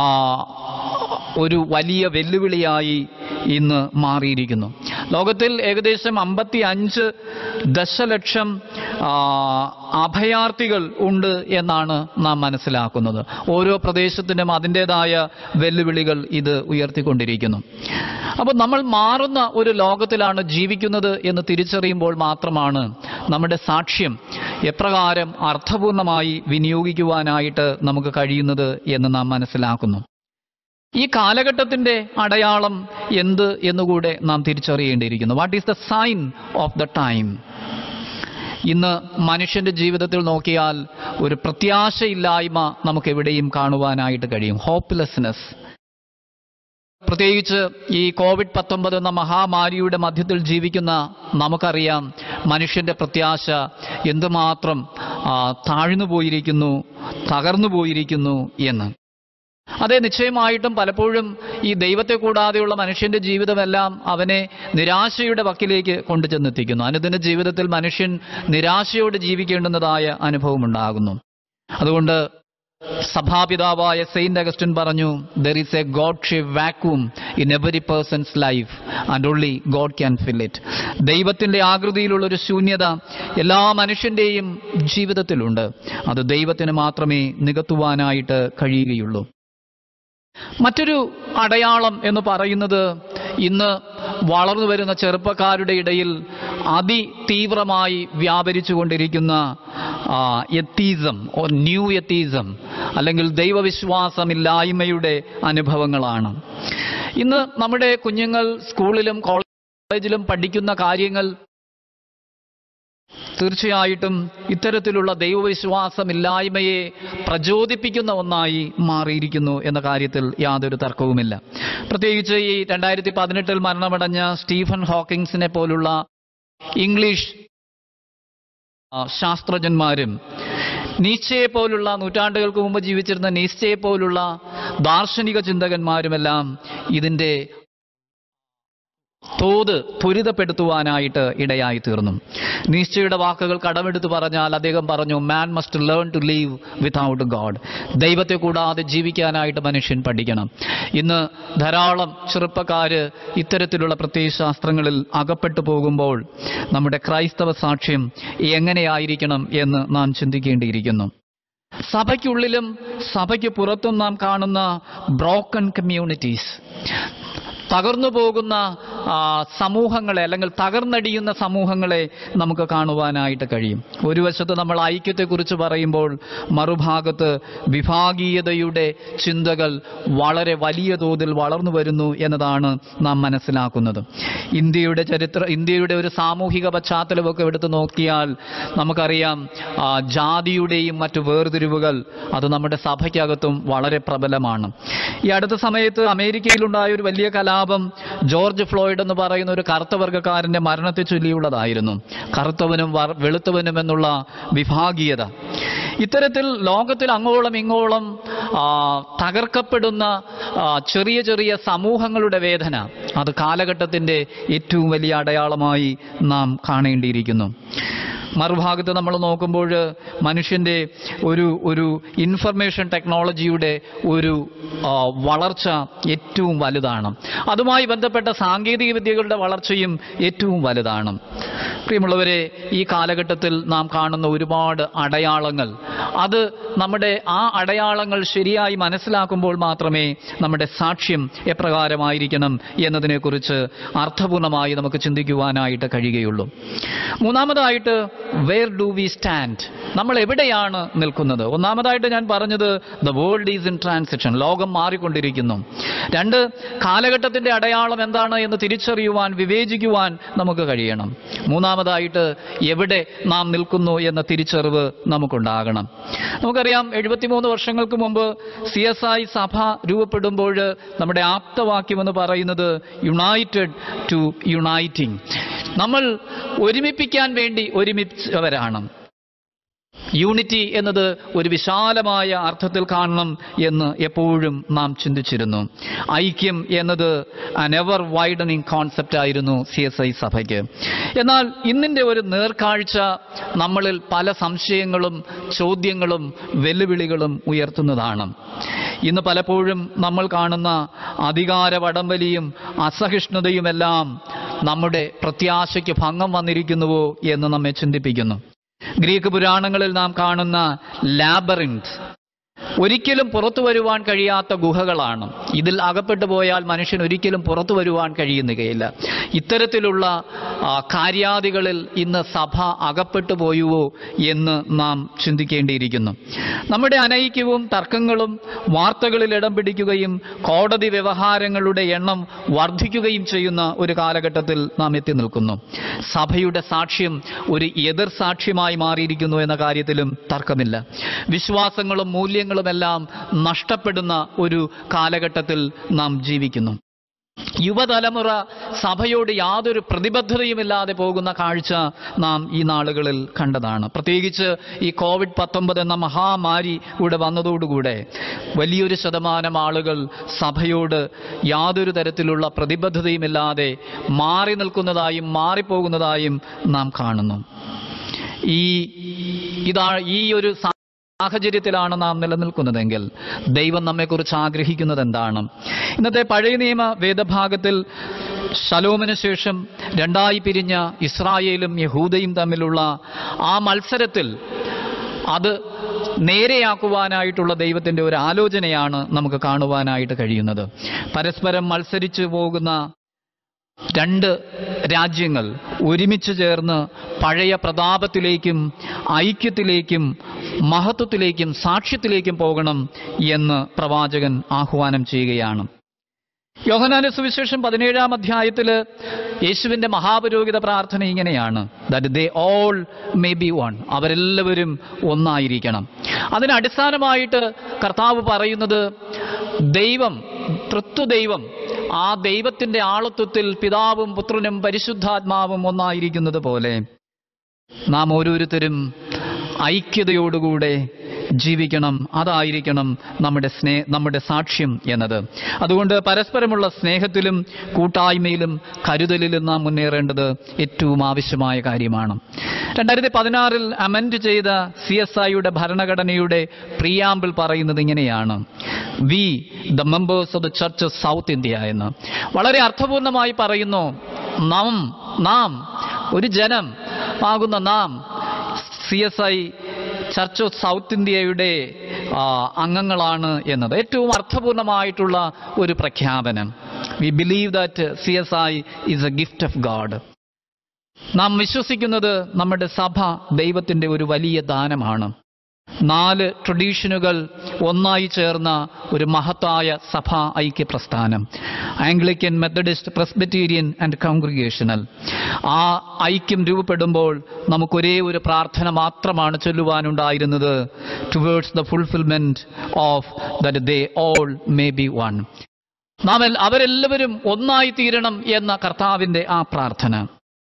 ഒരു വലിയ വെല്ലുവിളിയായി ഇന്ന് മാറിയിരിക്കുന്നു ലോകത്തിൽ ഏകദേശം അമ്പത്തി അഞ്ച് ദശലക്ഷം ആ, അഭയാർത്ഥികൾ ഉണ്ട് എന്നാണ് നാം മനസ്സിലാക്കുന്നത് ഓരോ പ്രദേശത്തിനും അതിൻ്റെതായ വെല്ലുവിളികൾ ഇത് ഉയർത്തിക്കൊണ്ടിരിക്കുന്നു അപ്പോൾ നമ്മൾ മാറുന്ന ഒരു ലോകത്തിലാണ് ജീവിക്കുന്നത് എന്ന് തിരിച്ചറിയുമ്പോൾ മാത്രമാണ് നമ്മുടെ സാക്ഷ്യം എപ്രകാരം അർത്ഥപൂർണമായി വിനിയോഗിക്കുവാനായിട്ട് നമുക്ക് കഴിയുന്നത് എന്ന് നാം മനസ്സിലാക്കുന്നു ഈ കാലഘട്ടത്തിന്റെ അടയാളം എന്ത് എന്നുകൂടെ നാം തിരിച്ചറിയേണ്ടിയിരിക്കുന്നു what is the sign of the time ഇന്ന് മനുഷ്യന്റെ ജീവിതത്തിൽ നോക്കിയാൽ ഒരു പ്രത്യാശയില്ലായ്മ നമുക്ക് എവിടെയും കാണുവാനായിട്ട് കഴിയും ഹോപ്പ്ലെസ്നെസ് പ്രത്യേകിച്ച് ഈ കോവിഡ് പത്തൊമ്പത് എന്ന മഹാമാരിയുടെ മധ്യത്തിൽ ജീവിക്കുന്ന നമുക്കറിയാം മനുഷ്യന്റെ പ്രത്യാശ എന്തുമാത്രം ആ, താഴ്ന്നു പോയിരിക്കുന്നു തകർന്നു പോയിരിക്കുന്നു എന്ന് അതെ നിശ്ചയമായിട്ടും പലപ്പോഴും ഈ ദൈവത്തെ കൂടാതെയുള്ള മനുഷ്യന്റെ ജീവിതമെല്ലാം അവനെ നിരാശയുടെ വക്കിലേക്ക് കൊണ്ടുചെന്നെത്തിക്കുന്നു അനുദിന ജീവിതത്തിൽ മനുഷ്യൻ നിരാശയോട് ജീവിക്കേണ്ടുന്നതായ അനുഭവം ഉണ്ടാകുന്നു അതുകൊണ്ട് സഭാപിതാവായ സെയിന്റ് അഗസ്റ്റിൻ പറഞ്ഞു there is a God shape vacuum in every person's life and only God can fill it ദൈവത്തിന്റെ ആകൃതിയിലുള്ള ഒരു ശൂന്യത എല്ലാ മനുഷ്യന്റെയും ജീവിതത്തിലുണ്ട് അത് ദൈവത്തിന് മാത്രമേ നികത്തുവാനായിട്ട് കഴിയുകയുള്ളൂ മറ്റൊരു അടയാളം എന്ന് പറയുന്നത് ഇന്ന് വളർന്നു വരുന്ന ചെറുപ്പക്കാരുടെ ഇടയിൽ അതിതീവ്രമായി വ്യാപരിച്ചുകൊണ്ടിരിക്കുന്ന എത്തീസം ഓർ ന്യൂ എത്തീസം അല്ലെങ്കിൽ ദൈവവിശ്വാസമില്ലായ്മയുടെ അനുഭവങ്ങളാണ് ഇന്ന് നമ്മുടെ കുഞ്ഞുങ്ങൾ സ്കൂളിലും കോളേജിലും പഠിക്കുന്ന കാര്യങ്ങൾ തീർച്ചയായിട്ടും ഇത്തരത്തിലുള്ള ദൈവവിശ്വാസമില്ലായ്മയെ പ്രചോദിപ്പിക്കുന്ന ഒന്നായി മാറിയിരിക്കുന്നു എന്ന കാര്യത്തിൽ യാതൊരു തർക്കവുമില്ല പ്രത്യേകിച്ച് ഈ രണ്ടായിരത്തി പതിനെട്ടിൽ മരണമടഞ്ഞ സ്റ്റീഫൻ ഹോക്കിങ്സിനെ പോലുള്ള ഇംഗ്ലീഷ് ആ, ശാസ്ത്രജ്ഞന്മാരും നീച്ചയെ പോലുള്ള നൂറ്റാണ്ടുകൾക്ക് മുമ്പ് ജീവിച്ചിരുന്ന നീച്ചയെ പോലുള്ള ദാർശനിക ചിന്തകന്മാരുമെല്ലാം ഇതിന്റെ തോത് ത്വരിതപ്പെടുത്തുവാനായിട്ട് ഇടയായി തീർന്നു നീശ്ചയുടെ വാക്കുകൾ കടമെടുത്ത് പറഞ്ഞാൽ അദ്ദേഹം പറഞ്ഞു man must learn to live without God ദൈവത്തെ കൂടാതെ ജീവിക്കാനായിട്ട് മനുഷ്യൻ പഠിക്കണം ഇന്ന് ധാരാളം ചെറുപ്പക്കാര് ഇത്തരത്തിലുള്ള പ്രത്യയശാസ്ത്രങ്ങളിൽ അകപ്പെട്ടു പോകുമ്പോൾ നമ്മുടെ ക്രൈസ്തവ സാക്ഷ്യം എങ്ങനെയായിരിക്കണം എന്ന് നാം ചിന്തിക്കേണ്ടിയിരിക്കുന്നു സഭയ്ക്കുള്ളിലും സഭയ്ക്ക് പുറത്തും നാം കാണുന്ന ബ്രോക്കൺ കമ്മ്യൂണിറ്റീസ് തകർന്നു പോകുന്ന ആ, സമൂഹങ്ങളെ അല്ലെങ്കിൽ തകർന്നടിയുന്ന സമൂഹങ്ങളെ നമുക്ക് കാണുവാനായിട്ട് കഴിയും ഒരു വശത്ത് നമ്മൾ ഐക്യത്തെക്കുറിച്ച് പറയുമ്പോൾ മറുഭാഗത്ത് വിഭാഗീയതയുടെ ചിന്തകൾ വളരെ വലിയ തോതിൽ വളർന്നു വരുന്നു എന്നതാണ് നാം മനസ്സിലാക്കുന്നത് ഇന്ത്യയുടെ ചരിത്ര ഇന്ത്യയുടെ ഒരു സാമൂഹിക പശ്ചാത്തലമൊക്കെ എടുത്തു നോക്കിയാൽ നമുക്കറിയാം ആ, ജാതിയുടെയും മറ്റു വേർതിരിവുകൾ അത് നമ്മുടെ സഭയ്ക്കകത്തും വളരെ പ്രബലമാണ് ഈ അടുത്ത സമയത്ത് അമേരിക്കയിലുണ്ടായ ഒരു വലിയ കലാപം ജോർജ് ഫ്ലോയിഡ് എന്ന് പറയുന്ന ഒരു കറുത്ത വർഗ്ഗക്കാരന്റെ മരണത്തെ ചൊല്ലിയുള്ളതായിരുന്നു കറുത്തവനും വർ- വെളുത്തവനും എന്നുള്ള വിഭാഗീയത ഇത്തരത്തിൽ ലോകത്തിൽ അങ്ങോളം ഇങ്ങോളം ആ, തകർക്കപ്പെടുന്ന ആ, ചെറിയ ചെറിയ സമൂഹങ്ങളുടെ വേദന അത് കാലഘട്ടത്തിന്റെ ഏറ്റവും വലിയ അടയാളമായി നാം കാണേണ്ടിയിരിക്കുന്നു മറുഭാഗത്ത് നമ്മൾ നോക്കുമ്പോൾ മനുഷ്യന്റെ ഒരു ഒരു ഇൻഫർമേഷൻ ടെക്നോളജിയുടെ ഒരു ആ, വളർച്ച ഏറ്റവും വലുതാണ് അതുമായി ബന്ധപ്പെട്ട സാങ്കേതിക വിദ്യകളുടെ വളർച്ചയും ഏറ്റവും വലുതാണ് പ്രിയമുള്ളവരെ ഈ കാലഘട്ടത്തിൽ നാം കാണുന്ന ഒരുപാട് അടയാളങ്ങൾ അത് നമ്മുടെ ആ അടയാളങ്ങൾ ശരിയായി മനസ്സിലാക്കുമ്പോൾ മാത്രമേ നമ്മുടെ സാക്ഷ്യം എപ്രകാരമായിരിക്കണം എന്നതിനെക്കുറിച്ച് അർത്ഥപൂർണമായി നമുക്ക് ചിന്തിക്കുവാനായിട്ട് കഴിയുകയുള്ളൂ മൂന്നാമതായിട്ട് വേർ ഡു വി സ്റ്റാൻഡ് നമ്മൾ എവിടെയാണ് നിൽക്കുന്നത് ഒന്നാമതായിട്ട് ഞാൻ പറഞ്ഞത് the world is in transition ലോകം മാറിക്കൊണ്ടിരിക്കുന്നു രണ്ട് കാലഘട്ടത്തിന്റെ അടയാളം എന്താണ് എന്ന് തിരിച്ചറിയുവാൻ വിവേചിക്കുവാൻ നമുക്ക് കഴിയണം മൂന്നാമതായിട്ട് എവിടെ നാം നിൽക്കുന്നു എന്ന തിരിച്ചറിവ് നമുക്കുണ്ടാകണം നമുക്കറിയാം എഴുപത്തിമൂന്ന് വർഷങ്ങൾക്ക് മുമ്പ് സി എസ് ഐ സഭ രൂപപ്പെടുമ്പോൾ നമ്മുടെ ആപ്തവാക്യം എന്ന് പറയുന്നത് യുണൈറ്റഡ് ടു യുണൈറ്റിംഗ് നമ്മൾ ഒരുമിപ്പിക്കാൻ വേണ്ടി ഒരുമിച്ചവരാണ് യൂണിറ്റി എന്നത് ഒരു വിശാലമായ അർത്ഥത്തിൽ കാണണം എന്ന് എപ്പോഴും നാം ചിന്തിച്ചിരുന്നു ഐക്യം എന്നത് അനെവർ വൈഡനിങ് കോൺസെപ്റ്റ് ആയിരുന്നു സി എസ് ഐ സഭയ്ക്ക് എന്നാൽ ഇന്നിന്റെ ഒരു നേർക്കാഴ്ച നമ്മളിൽ പല സംശയങ്ങളും ചോദ്യങ്ങളും വെല്ലുവിളികളും ഉയർത്തുന്നതാണ് ഇന്ന് പലപ്പോഴും നമ്മൾ കാണുന്ന അധികാര വടംവലിയും അസഹിഷ്ണുതയുമെല്ലാം നമ്മുടെ പ്രത്യാശയ്ക്ക് ഭംഗം വന്നിരിക്കുന്നുവോ എന്ന് നമ്മെ ചിന്തിപ്പിക്കുന്നു ഗ്രീക്ക് പുരാണങ്ങളിൽ നാം കാണുന്ന ലാബറിൻസ് ഒരിക്കലും പുറത്തു വരുവാൻ കഴിയാത്ത ഗുഹകളാണ് ഇതിൽ അകപ്പെട്ടു പോയാൽ മനുഷ്യൻ ഒരിക്കലും പുറത്തു വരുവാൻ കഴിയുകയില്ല ഇത്തരത്തിലുള്ള ആ, കാര്യാദികളിൽ ഇന്ന് സഭ അകപ്പെട്ടു പോയുവോ എന്ന് നാം ചിന്തിക്കേണ്ടിയിരിക്കുന്നു നമ്മുടെ അനൈക്യവും തർക്കങ്ങളും വാർത്തകളിൽ ഇടം പിടിക്കുകയും കോടതി വ്യവഹാരങ്ങളുടെ എണ്ണം വർദ്ധിക്കുകയും ചെയ്യുന്ന ഒരു കാലഘട്ടത്തിൽ നാം എത്തി നിൽക്കുന്നു സഭയുടെ സാക്ഷ്യം ഒരു എതിർ സാക്ഷ്യമായി മാറിയിരിക്കുന്നു എന്ന കാര്യത്തിലും തർക്കമില്ല വിശ്വാസങ്ങളും മൂല്യങ്ങളുമെല്ലാം നഷ്ടപ്പെടുന്ന ഒരു കാലഘട്ടത്തിൽ നാം ജീവിക്കുന്നു യുവതലമുറ സഭയോട് യാതൊരു പ്രതിബദ്ധതയുമില്ലാതെ പോകുന്ന കാഴ്ച നാം ഈ നാളുകളിൽ കണ്ടതാണ് പ്രത്യേകിച്ച് ഈ കോവിഡ് പത്തൊമ്പത് എന്ന മഹാമാരി കൂടെ വന്നതോടുകൂടെ വലിയൊരു ശതമാനം ആളുകൾ സഭയോട് യാതൊരു തരത്തിലുള്ള പ്രതിബദ്ധതയുമില്ലാതെ മാറി നിൽക്കുന്നതായും മാറിപ്പോകുന്നതായും നാം കാണുന്നു ഈ ഇതാ ഈ ഒരു സാഹചര്യത്തിലാണ് നാം നിലനിൽക്കുന്നതെങ്കിൽ ദൈവം നമ്മെക്കുറിച്ച് ആഗ്രഹിക്കുന്നത് എന്താണ് ഇന്നത്തെ പഴയ നിയമ വേദഭാഗത്തിൽ ശലോമിന് ശേഷം രണ്ടായി പിരിഞ്ഞ ഇസ്രായേലും യഹൂദയും തമ്മിലുള്ള ആ മത്സരത്തിൽ അത് നേരെയാക്കുവാനായിട്ടുള്ള ദൈവത്തിന്റെ ഒരു ആലോചനയാണ് നമുക്ക് കാണുവാനായിട്ട് കഴിയുന്നത് പരസ്പരം മത്സരിച്ചു പോകുന്ന രണ്ട് രാജ്യങ്ങൾ ഒരുമിച്ച് ചേർന്ന് പഴയ പ്രതാപത്തിലേക്കും ഐക്യത്തിലേക്കും മഹത്വത്തിലേക്കും സാക്ഷ്യത്തിലേക്കും പോകണം എന്ന് പ്രവാചകൻ ആഹ്വാനം ചെയ്യുകയാണ് യോഹനാന്റെ സുവിശേഷം പതിനേഴാം അധ്യായത്തിൽ യേശുവിന്റെ മഹാപുരോഹിത പ്രാർത്ഥന ഇങ്ങനെയാണ് that they all may be one അവരെല്ലാവരും ഒന്നായിരിക്കണം അതിന് അടിസ്ഥാനമായിട്ട് കർത്താവ് പറയുന്നത് ദൈവം തൃത്വദൈവം ആ ദൈവത്തിന്റെ ആളത്വത്തിൽ പിതാവും പുത്രനും പരിശുദ്ധാത്മാവും ഒന്നായിരിക്കുന്നത് പോലെ നാം ഓരോരുത്തരും ഐക്യതയോടുകൂടെ ജീവിക്കണം അതായിരിക്കണം നമ്മുടെ സ്നേ നമ്മുടെ സാക്ഷ്യം എന്നത് അതുകൊണ്ട് പരസ്പരമുള്ള സ്നേഹത്തിലും കൂട്ടായ്മയിലും കരുതലിലും നാം മുന്നേറേണ്ടത് ഏറ്റവും ആവശ്യമായ കാര്യമാണ് രണ്ടായിരത്തി പതിനാറിൽ അമെൻഡ് ചെയ്ത സി എസ് ഐയുടെ ഭരണഘടനയുടെ പ്രിയാമ്പിൾ പറയുന്നത് ഇങ്ങനെയാണ് we the members of the Church of South India എന്ന് വളരെ അർത്ഥപൂർണമായി പറയുന്നു നാം നാം ഒരു ജനം ആകുന്ന നാം C S I Church of South ഇന്ത്യയുടെ ആ, അംഗങ്ങളാണ് എന്നത് ഏറ്റവും അർത്ഥപൂർണമായിട്ടുള്ള ഒരു പ്രഖ്യാപനം we believe that C S I is a gift of God നാം വിശ്വസിക്കുന്നത് നമ്മുടെ സഭ ദൈവത്തിന്റെ ഒരു വലിയ ദാനമാണ് നാല് ട്രഡീഷനുകൾ ഒന്നായി ചേർന്ന ഒരു മഹത്തായ സഭാ ഐക്യ പ്രസ്ഥാനം Anglican Methodist Presbyterian and Congregational ആ ഐക്യം രൂപപ്പെടുമ്പോൾ നമുക്കൊരേ ഒരു പ്രാർത്ഥന മാത്രമാണ് ചൊല്ലുവാനുണ്ടായിരുന്നത് towards the fulfilment of that they all may be one നാം എൽ- അവരെല്ലാവരും ഒന്നായി തീരണം എന്ന കർത്താവിന്റെ ആ പ്രാർത്ഥന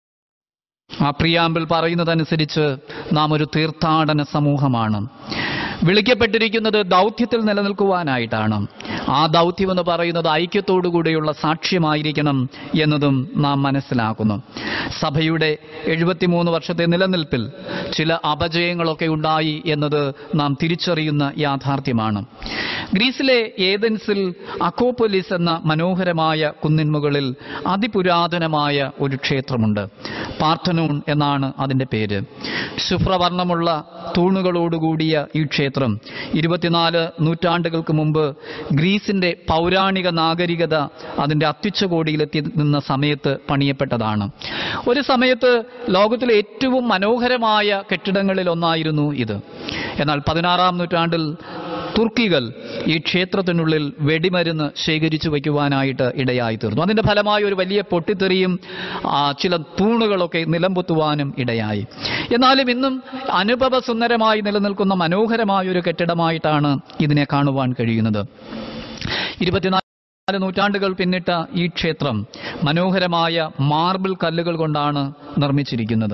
ആ പ്രിയാമ്പിൾ പറയുന്നതനുസരിച്ച് നാം ഒരു തീർത്ഥാടന സമൂഹമാണ് വിളിക്കപ്പെട്ടിരിക്കുന്നത് ദൗത്യത്തിൽ നിലനിൽക്കുവാനായിട്ടാണ് ആ ദൗത്യം എന്ന് പറയുന്നത് ഐക്യത്തോടുകൂടിയുള്ള സാക്ഷ്യമായിരിക്കണം എന്നതും നാം മനസ്സിലാക്കുന്നു സഭയുടെ എഴുപത്തിമൂന്ന് വർഷത്തെ നിലനിൽപ്പിൽ ചില അപജയങ്ങളൊക്കെ ഉണ്ടായി എന്നത് നാം തിരിച്ചറിയുന്ന യാഥാർത്ഥ്യമാണ് ഗ്രീസിലെ ഏതൻസിൽ അക്കോപ്പൊലിസ് എന്ന മനോഹരമായ കുന്നിന്മുകളിൽ അതിപുരാതനമായ ഒരു ക്ഷേത്രമുണ്ട് പാർത്ഥനൂൺ എന്നാണ് അതിന്റെ പേര് ശുഭ്രവർണ്ണമുള്ള തൂണുകളോടുകൂടിയ ഈ ക്ഷേത്രം ഇരുപത്തിനാല് നൂറ്റാണ്ടുകൾക്ക് മുമ്പ് ഗ്രീസിന്റെ പൗരാണിക നാഗരികത അതിന്റെ അത്യുച്ചകോടിയിലെത്തി നിന്ന സമയത്ത് പണിയപ്പെട്ടതാണ് ഒരു സമയത്ത് ലോകത്തിലെ ഏറ്റവും മനോഹരമായ കെട്ടിടങ്ങളിൽ ഒന്നായിരുന്നു ഇത് എന്നാൽ പതിനാറാം നൂറ്റാണ്ടിൽ തുർക്കികൾ ഈ ക്ഷേത്രത്തിനുള്ളിൽ വെടിമരുന്ന് ശേഖരിച്ചു വയ്ക്കുവാനായിട്ട് ഇടയായി തീർന്നു അതിന്റെ ഫലമായി ഒരു വലിയ പൊട്ടിത്തെറിയും ആ, ചില തൂണുകളൊക്കെ നിലംപൊത്തുവാനും ഇടയായി എന്നാലും ഇന്നും അനുഭവ സുന്ദരമായി നിലനിൽക്കുന്ന മനോഹരമായ ഒരു കെട്ടിടമായിട്ടാണ് ഇതിനെ കാണുവാൻ കഴിയുന്നത് ഇരുപത്തിനാല് നൂറ്റാണ്ടുകൾ പിന്നിട്ട ഈ ക്ഷേത്രം മനോഹരമായ മാർബിൾ കല്ലുകൾ കൊണ്ടാണ് നിർമ്മിച്ചിരിക്കുന്നത്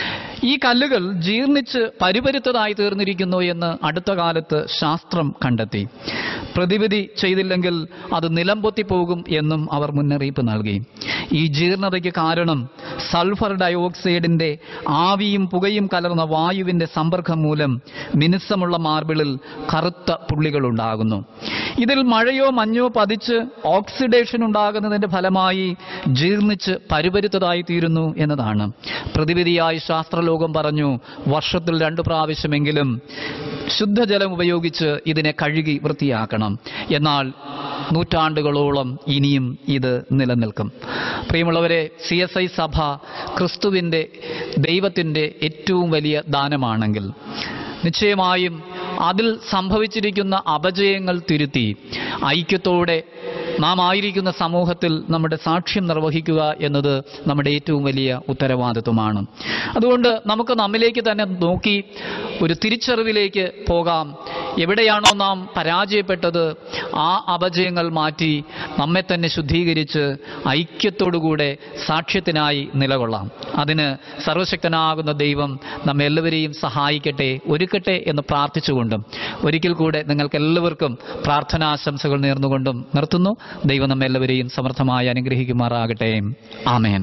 ഈ കല്ലുകൾ ജീർണിച്ച് പരിപരുത്തതായി തീർന്നിരിക്കുന്നു എന്ന് അടുത്ത കാലത്ത് ശാസ്ത്രം കണ്ടെത്തി പ്രതിവിധി ചെയ്തില്ലെങ്കിൽ അത് നിലംപൊത്തി പോകും എന്നും അവർ മുന്നറിയിപ്പ് നൽകി ഈ ജീർണതയ്ക്ക് കാരണം സൾഫർ ഡയോക്സൈഡിന്റെ ആവിയും പുകയും കലർന്ന വായുവിന്റെ സമ്പർക്കം മൂലം മിനുസമുള്ള മാർബിളിൽ കറുത്ത പുള്ളികൾ ഉണ്ടാകുന്നു ഇതിൽ മഴയോ മഞ്ഞോ പതിച്ച് ഓക്സിഡേഷൻ ഉണ്ടാകുന്നതിന്റെ ഫലമായി ജീർണിച്ച് പരുപരുത്തതായി തീരുന്നു എന്നതാണ് പ്രതിവിധിയായി ശാസ്ത്രലോകം പറഞ്ഞു വർഷത്തിൽ രണ്ടു പ്രാവശ്യമെങ്കിലും ശുദ്ധജലം ഉപയോഗിച്ച് ഇതിനെ കഴുകി വൃത്തിയാക്കണം എന്നാൽ നൂറ്റാണ്ടുകളോളം ഇനിയും ഇത് നിലനിൽക്കും പ്രിയമുള്ളവരെ സി എസ് ഐ സഭ ക്രിസ്തുവിൻ്റെ ദൈവത്തിൻ്റെ ഏറ്റവും വലിയ ദാനമാണെങ്കിൽ നിശ്ചയമായും അതിൽ സംഭവിച്ചിരിക്കുന്ന അപജയങ്ങൾ തിരുത്തി ഐക്യത്തോടെ നാം ആയിരിക്കുന്ന സമൂഹത്തിൽ നമ്മുടെ സാക്ഷ്യം നിർവഹിക്കുക എന്നത് നമ്മുടെ ഏറ്റവും വലിയ ഉത്തരവാദിത്വമാണ് അതുകൊണ്ട് നമുക്ക് നമ്മിലേക്ക് തന്നെ നോക്കി ഒരു തിരിച്ചറിവിലേക്ക് പോകാം എവിടെയാണോ നാം പരാജയപ്പെട്ടത് ആ അപജയങ്ങൾ മാറ്റി നമ്മെ തന്നെ ശുദ്ധീകരിച്ച് ഐക്യത്തോടുകൂടെ സാക്ഷ്യത്തിനായി നിലകൊള്ളാം അതിന് സർവശക്തനാകുന്ന ദൈവം നമ്മെ എല്ലാവരെയും സഹായിക്കട്ടെ ഒരുക്കട്ടെ എന്ന് പ്രാർത്ഥിച്ചുകൊണ്ടും ഒരിക്കൽ കൂടെ നിങ്ങൾക്ക് എല്ലാവർക്കും പ്രാർത്ഥനാശംസകൾ നേർന്നുകൊണ്ടും നിർത്തുന്നു ദൈവം നമ്മെ എല്ലാവരെയും സമർത്ഥമായി അനുഗ്രഹിക്കുമാറാകട്ടെ ആമേൻ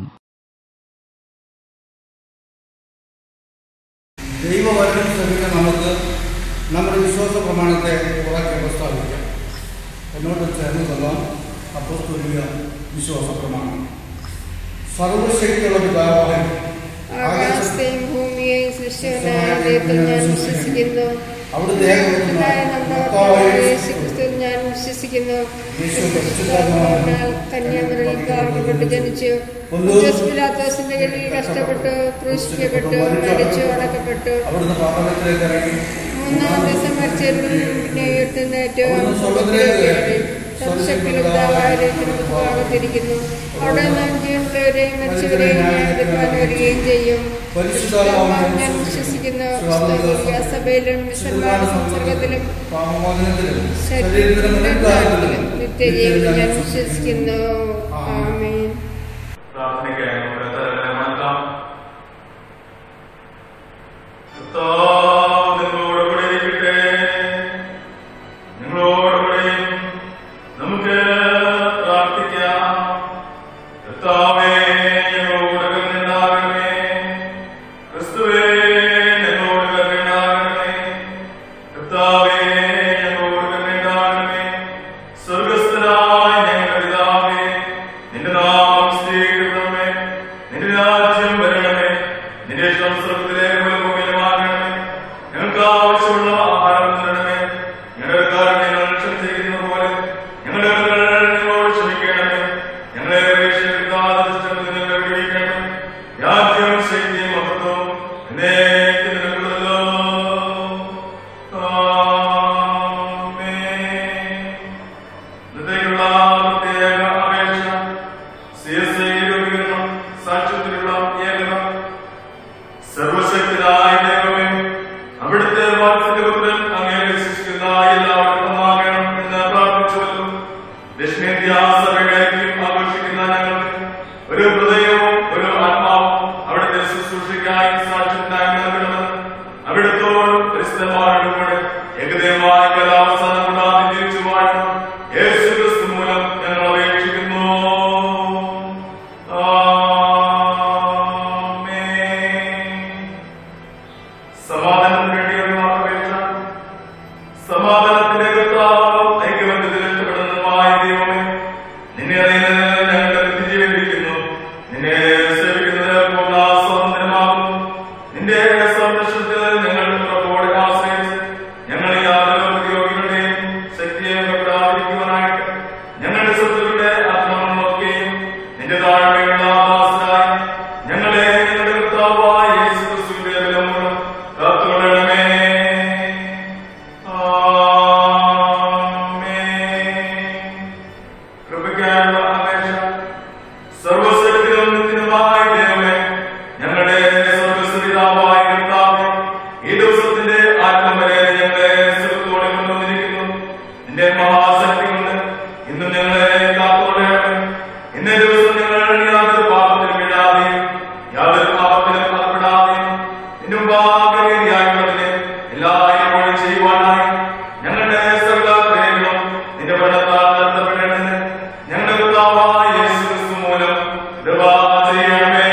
ദൈവവചനം ശ്രമിക്കാൻ നമുക്ക് നമ്മുടെ വിശ്വാസ പ്രമാണത്തെ ഉറക്കെ പ്രസ്താവിക്കാം എന്നോട് ചേർന്ന് കൊള്ളാം അപ്പോസ്തോലിക വിശ്വാസ പ്രമാണം സർവശക്തിയുള്ള പിതാവായ ആകാശത്തെയും ഭൂമിയെയും സൃഷ്ടിയുടെ ദൈവത്തിൽ ഞാൻ വിശ്വസിക്കുന്നു അവിടുത്തെ ഏകപുത്രനായ നമ്മുടെ കർത്താവായ യേശുക്രിസ്തുവിൽ ഞാൻ വിശ്വസിക്കുന്നു പരിശുദ്ധാത്മാവിനാൽ കന്യാമറിയിൽ പാർക്കപ്പെട്ട് ജനിച്ചു പിലാത്തോസിന്റെ കയ്യിൽ കഷ്ടപ്പെട്ടു ക്രൂശിക്കപ്പെട്ടു മരിച്ചു അടക്കപ്പെട്ടു അവിടുന്ന് പാപത്തിലേക്ക് ഇറങ്ങി മൂന്നാം ദിവസം മരിച്ചവരിൽ പിന്നെ ഉയർത്തുന്നേറ്റവും ഭാഗത്തിരിക്കുന്നു അവിടെ നാം ജീവനുള്ളവരെയും മരിച്ചവരെയും ന്യായവിധിപ്പാൻ വരികയും ചെയ്യും പരിശുദ്ധാത്മാവിൽ ഞാൻ വിശ്വസിക്കുന്നു ക്രിസ്തുവിന്റെ സഭയിലും വിശന്മാന സംസർഗത്തിലും പാപമോചനത്തിലും ശരീരത്തിലും രണ്ടാമത്തിലും നിത്യജീവനും ഞാൻ വിശ്വസിക്കുന്നു ആമേൻ പ്രാർത്ഥനയ്ക്കായി നമ്മുടെ തലകളെ മാറ്റാം കർത്താവ് നിങ്ങളോട് കൂടെ ഇരിക്കട്ടെ നിങ്ങളോട് കൂടെയും നമുക്ക് പ്രാർത്ഥിക്കാം കർത്താവേ ഞങ്ങളോട് കരുണയുണ്ടാകണമേ ക്രിസ്തുവേ ഞങ്ങളോട് കരുണയുണ്ടാകണമേ കർത്താവേ ഞങ്ങളോട് കരുണയുണ്ടാകണമേ സ്വർഗസ്ഥനായ ഞങ്ങളുടെ പിതാവേ നിന്റെ നാമം സ്വീകരിക്കണമേ നിന്റെ രാജ്യം വരണമേ നിന്റെ ഇഷ്ടം സ്വർഗത്തിലെ പോലെ ഭൂമിയിലുമാകണമേ ഞങ്ങൾക്ക് ആവശ്യമുള്ള ആഹാരം തരണമേ ഞങ്ങളുടെ കാരണങ്ങൾ ഞങ്ങൾ ക്ഷമിച്ചിരിക്കുന്ന പോലെ ഞങ്ങളുടെ കടങ്ങൾ ഞങ്ങളോട് ക്ഷമിക്കണമേ ഞങ്ങളെ പരീക്ഷിക്കാതെ ദുഷ്ടത്തിൽ നിന്ന് വിടുവിക്കണമേ രാജ്യം ശക്തിയും മഹത്വവും എന്നേക്കും നിനക്കുള്ളതല്ലോ ആമേൻ ഇന്നത്തേക്കുള്ള പ്രത്യേക അപേക്ഷ CSI രൂപീകരണം സാക്ഷ്യത്തിലുള്ള ഏകനം സർവശക്തനായ ദൈവമേ അവിടുത്തെ വാത്സല്യപുത്രൻ അങ്ങേ വിശ്വസിക്കുന്ന എല്ലാവർക്കും നന്നാകണം എന്ന് പ്രാർത്ഥിച്ചുവല്ലോ ദക്ഷിണേന്ത്യ സഭകളേക്കും ആഘോഷിക്കുന്ന ഞങ്ങൾക്ക് ഒരു ഹൃദയവും ഒരു ആത്മാവും അവിടുത്തെ ശുശ്രൂഷയ്ക്കായി സാക്ഷ്യത്തിനായി നൽകണമെന്ന് അവിടുത്തോടും ക്രിസ്തന്മാരുടെ കൂടെ ഏകദേവമായ കലാവസാനം കൂടാതെ ജീവിച്ചു വാഴണം യേശു ക്രിസ്തു മൂലം ഞങ്ങൾ അപേക്ഷിക്കുന്നു ആമേൻ. സമാധാനത്തിന് വേണ്ടിയുള്ള അപേക്ഷ സമാധാനത്തിന്റെ കർത്താവ് ഐക്യബന്ധത്തിൽ ഇഷ്ടപ്പെടുന്നതുമായ ദൈവമേ നിന്നെ അറിയുന്നതിന് ഞങ്ങൾ നിത്യജീവിക്കുന്നു നിന്നെ സേവിക്കുന്നത് പൂർണ്ണ സ്വാതന്ത്ര്യമാകുന്നു നിന്റെ സംരക്ഷണത്തിൽ ഞങ്ങൾ ഉറപ്പോടെ ആശ്രയിച്ച് ഞങ്ങൾ യാതൊരു പ്രതിയോഗികളുടെയും ശക്തിയെ പ്രാപിക്കുവാനായിട്ട് ഞങ്ങളുടെ സ്വത്തുക്കളുടെ ആത്മാവ് നോക്കുകയും നിന്റെ താഴ്മയുള്ള ദാസരായി ഞങ്ങളെ നിങ്ങളുടെ കർത്താവായ യേശു ക്രിസ്തുവിന്റെ ബലം മൂലം കാത്തുകൊള്ളണമേ കൃപയ്ക്കായുള്ള അപേക്ഷ സർവശക്തികളും നിത്യനുമായ ദൈവമേ ഞങ്ങളുടെ സ്വർഗസ്വരിതാവായ കർത്താവേ ഈ ദിവസത്തിന്റെ ആത്മം വരെ ഞങ്ങളെ സുഖത്തോടെ കൊണ്ടുവന്നിരിക്കുന്നു നിന്റെ മഹാശക്തി കൊണ്ട് ഇന്ന് ഞങ്ങളെ കാത്തുകൊള്ളണമേ ഇന്നേ ദിവസം ഞങ്ങൾ യാതൊരു പാപത്തിലും വീഴാതെയും യാതൊരു പാപത്തിലും അകപ്പെടാതെയും നിന്റെ മുമ്പാകെയായുള്ളതിനെ എല്ലായ്പ്പോഴും ചെയ്യുവാനായി ഞങ്ങളുടെ സകല ക്രിയകളും നിന്റെ പഠനത്താൽ നടത്തപ്പെടേണ്ടതിന് ഞങ്ങളുടെ കർത്താവായ യേശു ക്രിസ്തു മൂലം കൃപ ചെയ്യണമേ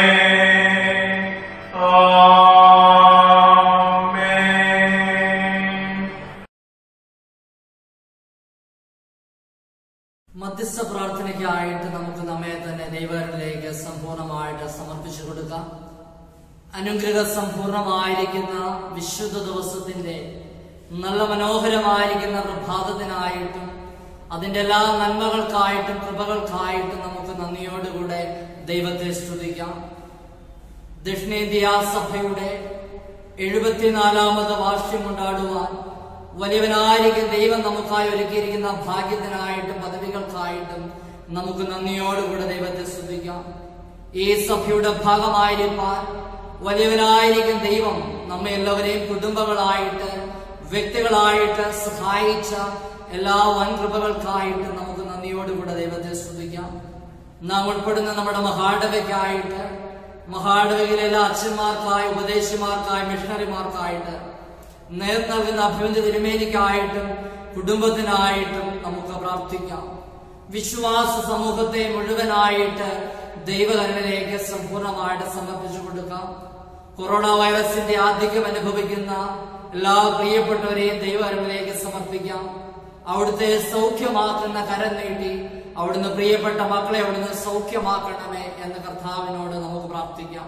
ആമേൻ മധ്യസ്ഥ പ്രാർത്ഥനയ്ക്കായിട്ട് നമുക്ക് നമ്മെ തന്നെ ദൈവങ്ങളിലേക്ക് സമ്പൂർണ്ണമായിട്ട് സമർപ്പിച്ചു കൊടുക്കാം അനുഗ്രഹ സമ്പൂർണമായിരിക്കുന്ന വിശുദ്ധ ദിവസത്തിന്റെ നല്ല മനോഹരമായിരിക്കുന്ന പ്രഭാതത്തിനായിട്ടും അതിന്റെ എല്ലാ നന്മകൾക്കായിട്ടും കൃപകൾക്കായിട്ടും നമുക്ക് നന്ദിയോടുകൂടെ ദൈവത്തെ സ്തുതിക്കാം ദക്ഷിണേന്ത്യ സഭയുടെ എഴുപത്തിനാലാമത് വാർഷികം കൊണ്ടാടുവാൻ വലിയവനായിരിക്കും ദൈവം നമുക്കായി ഒരുക്കിയിരിക്കുന്ന ഭാഗ്യത്തിനായിട്ടും പദവികൾക്കായിട്ടും നമുക്ക് നന്ദിയോടുകൂടെ ദൈവത്തെ സ്തുതിക്കാം ഈ സഭയുടെ ഭാഗമായിരിക്കാൻ വലിയവനായിരിക്കും ദൈവം നമ്മെ എല്ലാവരെയും കുടുംബങ്ങളായിട്ട് വ്യക്തികളായിട്ട് സഹായിച്ച എല്ലാ വൻകൃപകൾക്കായിട്ട് നമുക്ക് നന്ദിയോടുകൂടെ ദൈവത്തെ സ്തുതിക്കാം നാം ഉൾപ്പെടുന്ന നമ്മുടെ മഹാടവയ്ക്കായിട്ട് മഹാടവയിലെ എല്ലാ അച്ഛന്മാർക്കായി ഉപദേശിമാർക്കായി മിഷണറിമാർക്കായിട്ട് നേർ നൽകുന്ന അഭിമന്യ തിരുമേനിക്കായിട്ടും കുടുംബത്തിനായിട്ടും നമുക്ക് പ്രാർത്ഥിക്കാം വിശ്വാസ സമൂഹത്തെ മുഴുവനായിട്ട് ദൈവകരുണിലേക്ക് സമ്പൂർണ്ണമായിട്ട് സമർപ്പിച്ചു കൊടുക്കാം കൊറോണ വൈറസിന്റെ ആധിക്യം അനുഭവിക്കുന്ന എല്ലാ പ്രിയപ്പെട്ടവരെയും ദൈവകരുണിലേക്ക് സമർപ്പിക്കാം അവിടുത്തെ സൗഖ്യമാക്കുന്ന കരം നീട്ടി അവിടുന്ന് പ്രിയപ്പെട്ട മക്കളെ അവിടുന്ന് സൗഖ്യമാക്കണമേ എന്ന് കർത്താവിനോട് നമുക്ക് പ്രാർത്ഥിക്കാം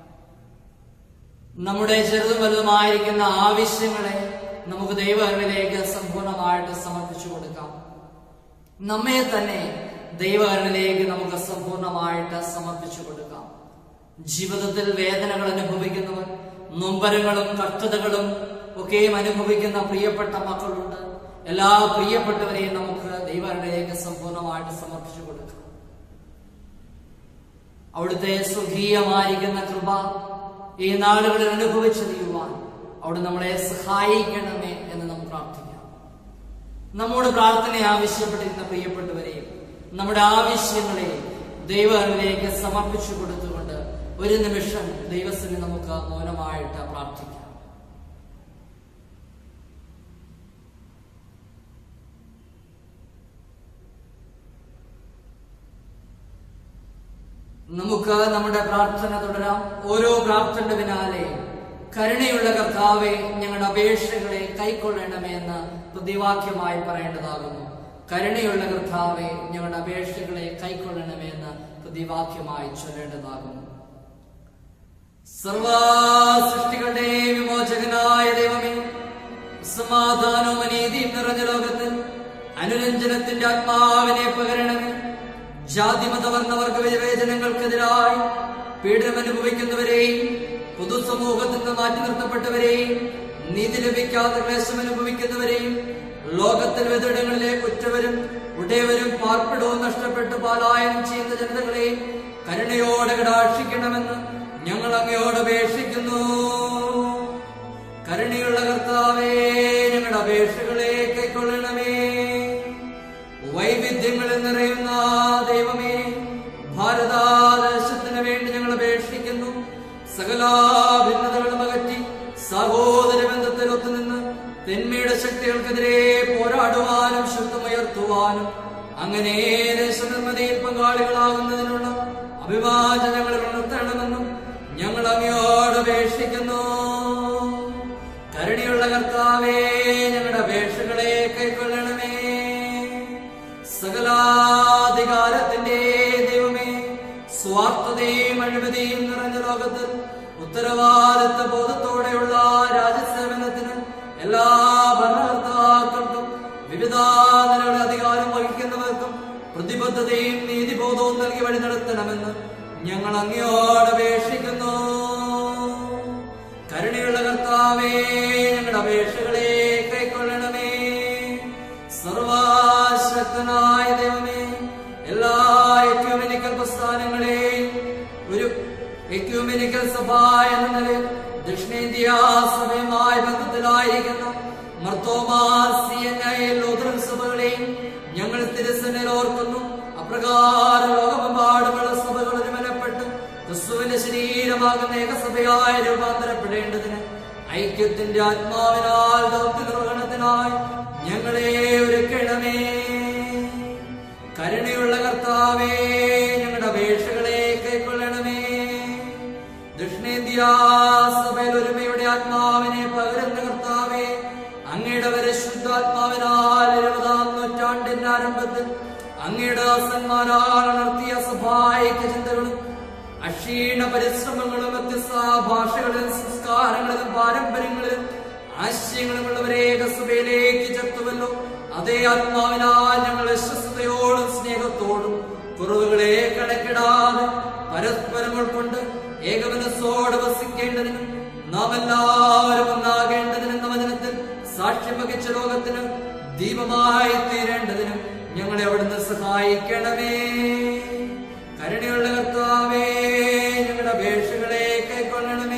നമ്മുടെ ചെറുതും വലുതുമായിരിക്കുന്ന ആവശ്യങ്ങളെ നമുക്ക് ദൈവകരുണിലേക്ക് സമ്പൂർണ്ണമായിട്ട് സമർപ്പിച്ചു കൊടുക്കാം നമ്മെ തന്നെ ദൈവകരണിലേക്ക് നമുക്ക് സമ്പൂർണ്ണമായിട്ട് സമർപ്പിച്ചു കൊടുക്കാം ജീവിതത്തിൽ വേദനകൾ അനുഭവിക്കുന്നവർ നൊമ്പരങ്ങളും കഷ്ടതകളും ഒക്കെയും അനുഭവിക്കുന്ന പ്രിയപ്പെട്ട മക്കളുണ്ട് എല്ലാ പ്രിയപ്പെട്ടവരെയും നമുക്ക് ദൈവകരണിലേക്ക് സമ്പൂർണ്ണമായിട്ട് സമർപ്പിച്ചു കൊടുക്കാം അവിടുത്തെ സ്വകീയമായിരിക്കുന്ന കൃപ ഈ നാളുകളിൽ അനുഭവിച്ചറിയുവാൻ അവിടെ നമ്മളെ സഹായിക്കണമേ എന്ന് നമുക്ക് പ്രാർത്ഥിക്കാം നമ്മോട് പ്രാർത്ഥന ആവശ്യപ്പെട്ടിരുന്ന പ്രിയപ്പെട്ടവരെയും നമ്മുടെ ആവശ്യങ്ങളെ ദൈവങ്ങളിലേക്ക് സമർപ്പിച്ചു കൊടുത്തുകൊണ്ട് ഒരു നിമിഷം ദൈവത്തിന് നമുക്ക് മൗനമായിട്ട് പ്രാർത്ഥിക്കാം നമുക്ക് നമ്മുടെ പ്രാർത്ഥന തുടരാം ഓരോ പ്രാർത്ഥന പിന്നാലെ കരുണയുള്ള കർത്താവെ ഞങ്ങളുടെ അപേക്ഷകളെ കൈക്കൊള്ളണമേ എന്ന് പ്രതിവാക്യമായി പറയേണ്ടതാകുന്നു കരുണയുള്ള കർത്താവെ ഞങ്ങളുടെ അപേക്ഷകളെ കൈക്കൊള്ളണമേ എന്ന് പ്രതിവാക്യമായി ചൊല്ലേണ്ടതാകുന്നു സർവ സൃഷ്ടികളുടെ വിമോചകനായ ദൈവമേ സമാധാനവും അനീതിയും നിറഞ്ഞ ലോകത്തിൽ അനുരഞ്ജനത്തിന്റെ ആത്മാവിനെ പകരണമേ ജാതി മതവർണ്ണവർഗ വിവേചനങ്ങൾക്കെതിരായി പീഡനം അനുഭവിക്കുന്നവരെയും പൊതുസമൂഹത്തിൽ നിന്ന് മാറ്റി നിർത്തപ്പെട്ടവരെയും നീതി ലഭിക്കാതെ ക്ലേശം അനുഭവിക്കുന്നവരെയും ലോകത്തിൽ വിതടങ്ങളിലെ കുറ്റവരും ഉടയവരും പാർപ്പിടവും നഷ്ടപ്പെട്ട് പാലായനം ചെയ്യുന്ന ജനതകളെയും കരുണയോടെ കടാക്ഷിക്കണമെന്ന് ഞങ്ങൾ അങ്ങയോട് അപേക്ഷിക്കുന്നു കരുണയുള്ള കർത്താവേ ഞങ്ങളുടെ അപേക്ഷകളെ കൈക്കൊള്ളണമേ വൈവിധ്യങ്ങളിൽ നിറയുന്ന ദൈവമേ ഭാരതാദേശത്തിന് വേണ്ടി ഞങ്ങൾ അപേക്ഷിക്കുന്നു സകല ഭിന്നതകളും അകറ്റി സഹോദര ബന്ധത്തിൽ ഒത്തുനിന്ന് തിന്മയുടെ ശക്തികൾക്കെതിരെ പോരാടുവാനും ശബ്ദമുയർത്തുവാനും അങ്ങനെ ദേശനിർമ്മതിയിൽ പങ്കാളികളാകുന്നതിനുള്ള അഭിവാചനങ്ങൾ ഉണർത്തണമെന്നും ഞങ്ങൾ അങ്ങയോട് അപേക്ഷിക്കുന്നു കരുണയുള്ള കർത്താവേ ഞങ്ങളുടെ അപേക്ഷകളെ കൈക്കൊള്ളണമേ സകലാധികാരത്തിന്റെ ദൈവമേ സ്വാർത്ഥതയും അഴിമതിയും നിറഞ്ഞ ലോകത്തിൽ ഉത്തരവാദിത്ത ബോധത്തോടെയുള്ള രാജ്യസേവനത്തിന് എല്ലാ ഭരണകർത്താക്കൾക്കും വിവിധ നിലകളുടെ അധികാരം വഹിക്കുന്നവർക്കും പ്രതിബദ്ധതയും നീതിബോധവും നൽകി വഴി നടത്തണമെന്ന് ഞങ്ങൾ അങ്ങയോട് അപേക്ഷിക്കുന്നു കരുണയുള്ള കർത്താവേ ഞങ്ങളുടെ അപേക്ഷകളെ കൈക്കൊള്ളണമേ സർവശക്തനായ ദൈവമേ എല്ലാ എക്യൂമെനിക്കൽ പ്രസ്ഥാനങ്ങളെയും ഒരു എക്യൂമെനിക്കൽ സഭ എന്ന നിലയിൽ ദക്ഷിണേന്ത്യ സഭയുമായി ബന്ധത്തിലായിരിക്കുന്ന Marthoma C N I Lutheran സഭകളെയും ഞങ്ങൾ തിരുസന്നിൽ ഓർക്കുന്നു അപ്രകാരം ലോകമെമ്പാടുമുള്ള സഭകൾ ഒരുമനപ്പെട്ട് ക്രിസ്തുവിന്റെ ശരീരമാകുന്ന ഏകസഭയായി രൂപാന്തരപ്പെടേണ്ടതിന് ഐക്യത്തിന്റെ ആത്മാവിനാൽ ദൗത്യ നിർവഹണത്തിനായി ഞങ്ങളെ ഒരുക്കണമേ കരുണയുള്ള കർത്താവേ ഞങ്ങളുടെ അപേക്ഷകളെ കൈക്കൊള്ളണമേ ദക്ഷിണേന്ത്യ സഭയിൽ ഒരുമയുടെ ആത്മാവിനെ പകരുന്ന കർത്താവേ അങ്ങയുടെ പരിശുദ്ധാത്മാവിനാൽ ഇരുപതാം നൂറ്റാണ്ടിന്റെ ആരംഭത്തിൽ അങ്ങയുടെ ദാസന്മാരാൽ നടത്തിയ സഭായിക ചിന്തകളും അക്ഷീണ പരിശ്രമങ്ങളും വ്യത്യസ്ത ഭാഷകളിലും സംസ്കാരങ്ങളിലും പാരമ്പര്യങ്ങളിലും ആശയങ്ങളുമുള്ളവരെ സഭയിലേക്ക് ചേർത്തുവല്ലോ അതേ ആത്മാവിനാൽ ഞങ്ങൾ വിശ്വസ്തയോടും സ്നേഹത്തോടും കുറവുകളെ കണക്കിടാതെ പരസ്പരം ഉൾക്കൊണ്ട് ഏകമനസ്സോടെ വസിക്കേണ്ടതിനും നാം എല്ലാവരും ഒന്നാകേണ്ടതിനും എന്ന വചനത്തിൽ സാക്ഷ്യം വഹിച്ച ലോകത്തിന് ദീപമായി തീരേണ്ടതിനും ഞങ്ങളെ അവിടുന്ന് സഹായിക്കണമേ കരുണയുള്ള കർത്താവേ ഞങ്ങളുടെ അപേക്ഷകളെ കൈക്കൊള്ളണമേ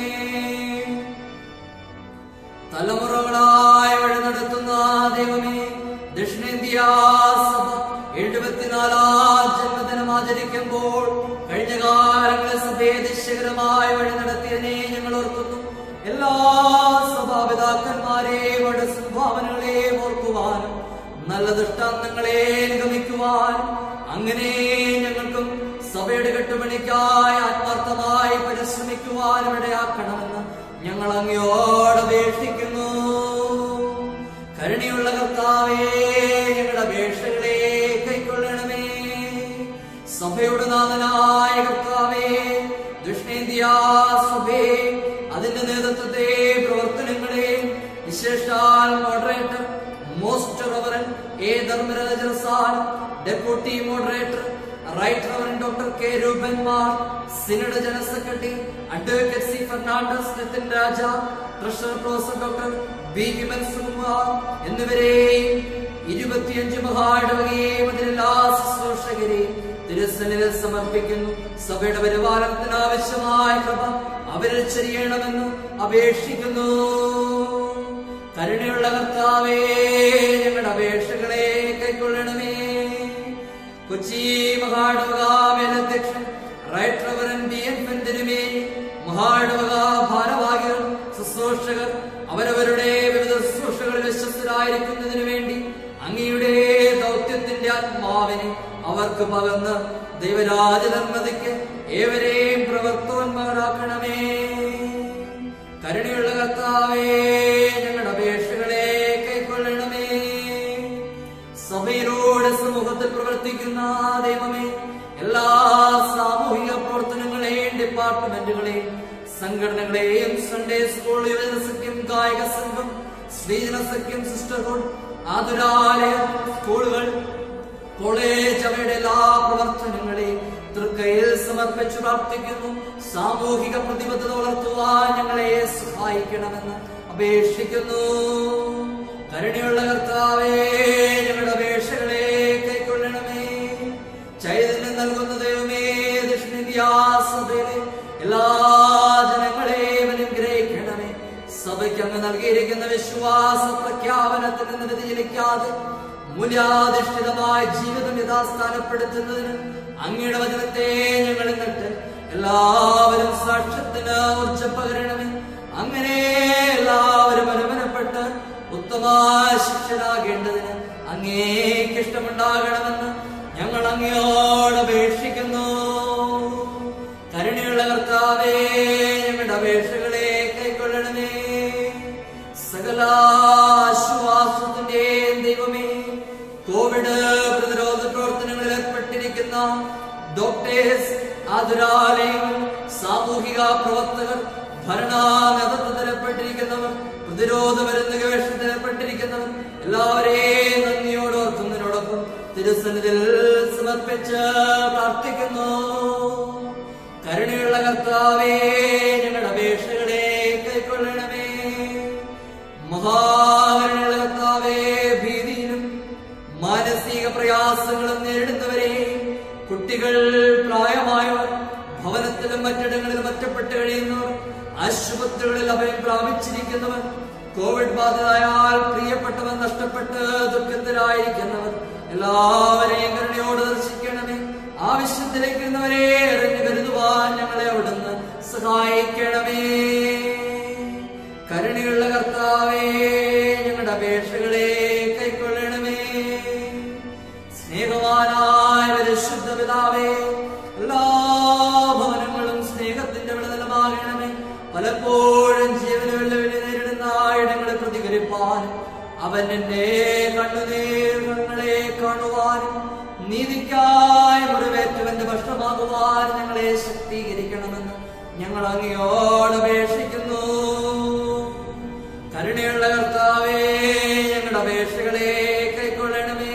തലമുറകളായി വഴി നടത്തുന്ന ദൈവമേ ദക്ഷിണേന്ത്യ സഭ എഴുപത്തിനാലാം ജന്മദിനം ആചരിക്കുമ്പോൾ കഴിഞ്ഞ കാലങ്ങളിൽ സഭയെ ദിശകരമായി വഴി നടത്തിയതിനെ ഞങ്ങൾ ഓർക്കുന്നു എല്ലാ സഭാപിതാക്കന്മാരെയും അവരുടെ സംഭാവനകളെയും ഓർക്കുവാനും നല്ല ദൃഷ്ടാന്തങ്ങളെ നിഗമിക്കുവാനും അങ്ങനെ ഞങ്ങൾക്കും സഭയുടെ കെട്ടുപണിക്കായി ആത്മാർത്ഥമായി പരിശ്രമിക്കുവാനും ഇടയാക്കണമെന്ന് ഞങ്ങൾ അങ്ങയോട് അപേക്ഷിക്കുന്നു കരുണയുള്ള കർത്താവേ ഞങ്ങളുടെ അപേക്ഷകളെ കൈക്കൊള്ളണമേ സഭയുടെ നാഥനായ കർത്താവേ ദക്ഷിണേന്ത്യ സഭയെ അതിന്റെ നേതൃത്വത്തെ പ്രവർത്തനങ്ങളെ വിശേഷാൽ moderator most reverend A Dharmaraja Rasal deputy moderator right reverend doctor K രൂപൻമാർ synod general secretary advocate C Fernandes Nithin Raja treasurer professor doctor B Vimal Sukumar എന്നിവരെയും ഇരുപത്തിയഞ്ച് മഹാടവകയെയും അതിലെല്ലാ ശുശ്രൂഷകരെയും തിരുസന്നിധിയിൽ സമർപ്പിക്കുന്നു സഭയുടെ പരിപാലനത്തിന് ആവശ്യമായ കൃപ അവരിൽ ചെറിയണമെന്ന് അപേക്ഷിക്കുന്നു കരുണയുള്ള കർത്താവേ ഞങ്ങളുടെ അപേക്ഷകളെ കൈക്കൊള്ളണമേ കൊച്ചി മഹാടവക മേലധ്യക്ഷൻ റൈറ്റ് റവറൻ ഡി എൻ പെന്തിരുമേ മഹാടവക ഭാരവാഹികൾ ശുശ്രൂഷകർ അവരവരുടെ വിവിധ ശുശ്രൂഷകളിൽ വിശ്വസ്തരായിരിക്കുന്നതിന് വേണ്ടി അങ്ങയുടെ ദൗത്യത്തിന്റെ ആത്മാവിനെ അവർക്ക് പകർന്ന് ദൈവരാജ നിർമ്മതിക്ക് ഏവരെയും പ്രവർത്തവന്മാരാക്കണമേ കരുണയുള്ള കർത്താവേ ഞങ്ങളുടെ അപേക്ഷകളെ കൈക്കൊള്ളണമേ സഭയിലൂടെ സമൂഹത്തിൽ പ്രവർത്തിക്കുന്ന ദൈവമേ എല്ലാ സാമൂഹിക പ്രവർത്തനങ്ങളെയും ഡിപ്പാർട്ട്മെന്റുകളെയും സംഘടനകളെയും സൺഡേ സ്കൂൾ യുവജന സഖ്യം കായിക സംഘം സ്ത്രീജന സഖ്യം സിസ്റ്റർഹുഡ് ആതുരാലയം സ്കൂളുകൾ കോളേജ് അവയുടെ എല്ലാ പ്രവർത്തനങ്ങളെയും തൃക്കയിൽ സമർപ്പിച്ച് പ്രാർത്ഥിക്കുന്നു സാമൂഹിക പ്രതിബദ്ധത വളർത്തുവാൻ ഞങ്ങളെ സഹായിക്കണമെന്ന് അപേക്ഷിക്കുന്നു കരുണയുള്ള കർത്താവേ ഞങ്ങളുടെ അപേക്ഷകളെ കൈക്കൊള്ളണമേ ചൈതന്യം നൽകുന്ന ദൈവമേ ദക്ഷിണേന്ത്യാസഭയിലെ എല്ലാ ജനങ്ങളെയും അനുഗ്രഹിക്കണമേ സഭയ്ക്ക് അങ്ങ് നൽകിയിരിക്കുന്ന വിശ്വാസ പ്രഖ്യാപനത്തിൽ നിന്ന് വ്യതിചലിക്കാതെ മൂല്യാധിഷ്ഠിതമായ ജീവിതം യഥാസ്ഥാനപ്പെടുത്തുന്നതിന് അങ്ങയുടെ വചനത്തെ ഞങ്ങൾ എന്നിട്ട് എല്ലാവരും സാക്ഷ്യത്തിന് ഊർജ്ജം പകരണമേ അങ്ങനെ എല്ലാവരും അനുമനപ്പെട്ട് ഉത്തമ ശിക്ഷനാകേണ്ടതിന് അങ്ങേക്ക് ഇഷ്ടമുണ്ടാകണമെന്ന് ഞങ്ങൾ അങ്ങയോട് അപേക്ഷിക്കുന്നു കരുണയുള്ള കർത്താവേ ഞങ്ങളുടെ അപേക്ഷകളെ കൈക്കൊള്ളണമേ സകലാശ്വാസത്തിന്റെയും ദൈവമേ കോവിഡ് പ്രതിരോധ പ്രവർത്തനങ്ങളിൽ ഏർപ്പെട്ടിരിക്കുന്ന ഡോക്ടേഴ്സ് ആതുരാലയങ്ങൾ സാമൂഹിക പ്രവർത്തകർ ഭരണ നേതൃത്വത്തിലേർപ്പെട്ടിരിക്കുന്നവർ പ്രതിരോധ മരുന്ന് ഗവേഷണത്തിൽ ഏർപ്പെട്ടിരിക്കുന്നവർ എല്ലാവരെയും നന്ദിയോട് ഓർക്കുന്നതിനോടൊപ്പം തിരുസന്നിധിയിൽ സമർപ്പിച്ച് പ്രാർത്ഥിക്കുന്നു കരുണയുള്ള കർത്താവേ ഞങ്ങളുടെ അപേക്ഷകളെ കൈക്കൊള്ളണമേ മഹാകരുണയുള്ള കർത്താവേ ഭീതിയിലും മാനസിക പ്രയാസങ്ങളും നേരിടുന്നവരെ കുട്ടികൾ പ്രായമായവർ ഭവനത്തിലും മറ്റിടങ്ങളിലും ഒറ്റപ്പെട്ട് കഴിയുന്നവർ ആശുപത്രികളിൽ അഭയം പ്രാപിച്ചിരിക്കുന്നവർ കോവിഡ് ബാധിതയാൽ പ്രിയപ്പെട്ടവർ നഷ്ടപ്പെട്ട് ദുഃഖത്തിലായിരിക്കുന്നവർ എല്ലാവരെയും കരുണയോട് ദർശിക്കണമേ ആവശ്യത്തിലേക്കുന്നവരെ എറിഞ്ഞു കരുതുവാൻ ഞങ്ങളെ അവിടുന്ന് സഹായിക്കണമേ കരുണയുള്ള കർത്താവേ ഞങ്ങളുടെ അപേക്ഷകളെ കൈക്കൊള്ളണമേ സ്നേഹവാനായ പരിശുദ്ധ പിതാവേ എല്ലാ ഭവനങ്ങളും സ്നേഹത്തിന്റെ വിളനിലമാകണമേ പലപ്പോഴും ജീവന വെല്ലുവിളി നേരിടുന്ന ഇടങ്ങളെ പ്രതികരിപ്പാനും അവൻ എന്റെ കണ്ണുനീർങ്ങളെ കാണുവാനും നീതിക്കായി മുറിവേറ്റവന്റെ ഭക്ഷണമാകുവാൻ ഞങ്ങളെ ശക്തീകരിക്കണമെന്ന് ഞങ്ങൾ അങ്ങയോട് അപേക്ഷിക്കുന്നു കരുണയുള്ള കർത്താവേ ഞങ്ങളുടെ അപേക്ഷകളെ കൈക്കൊള്ളണമേ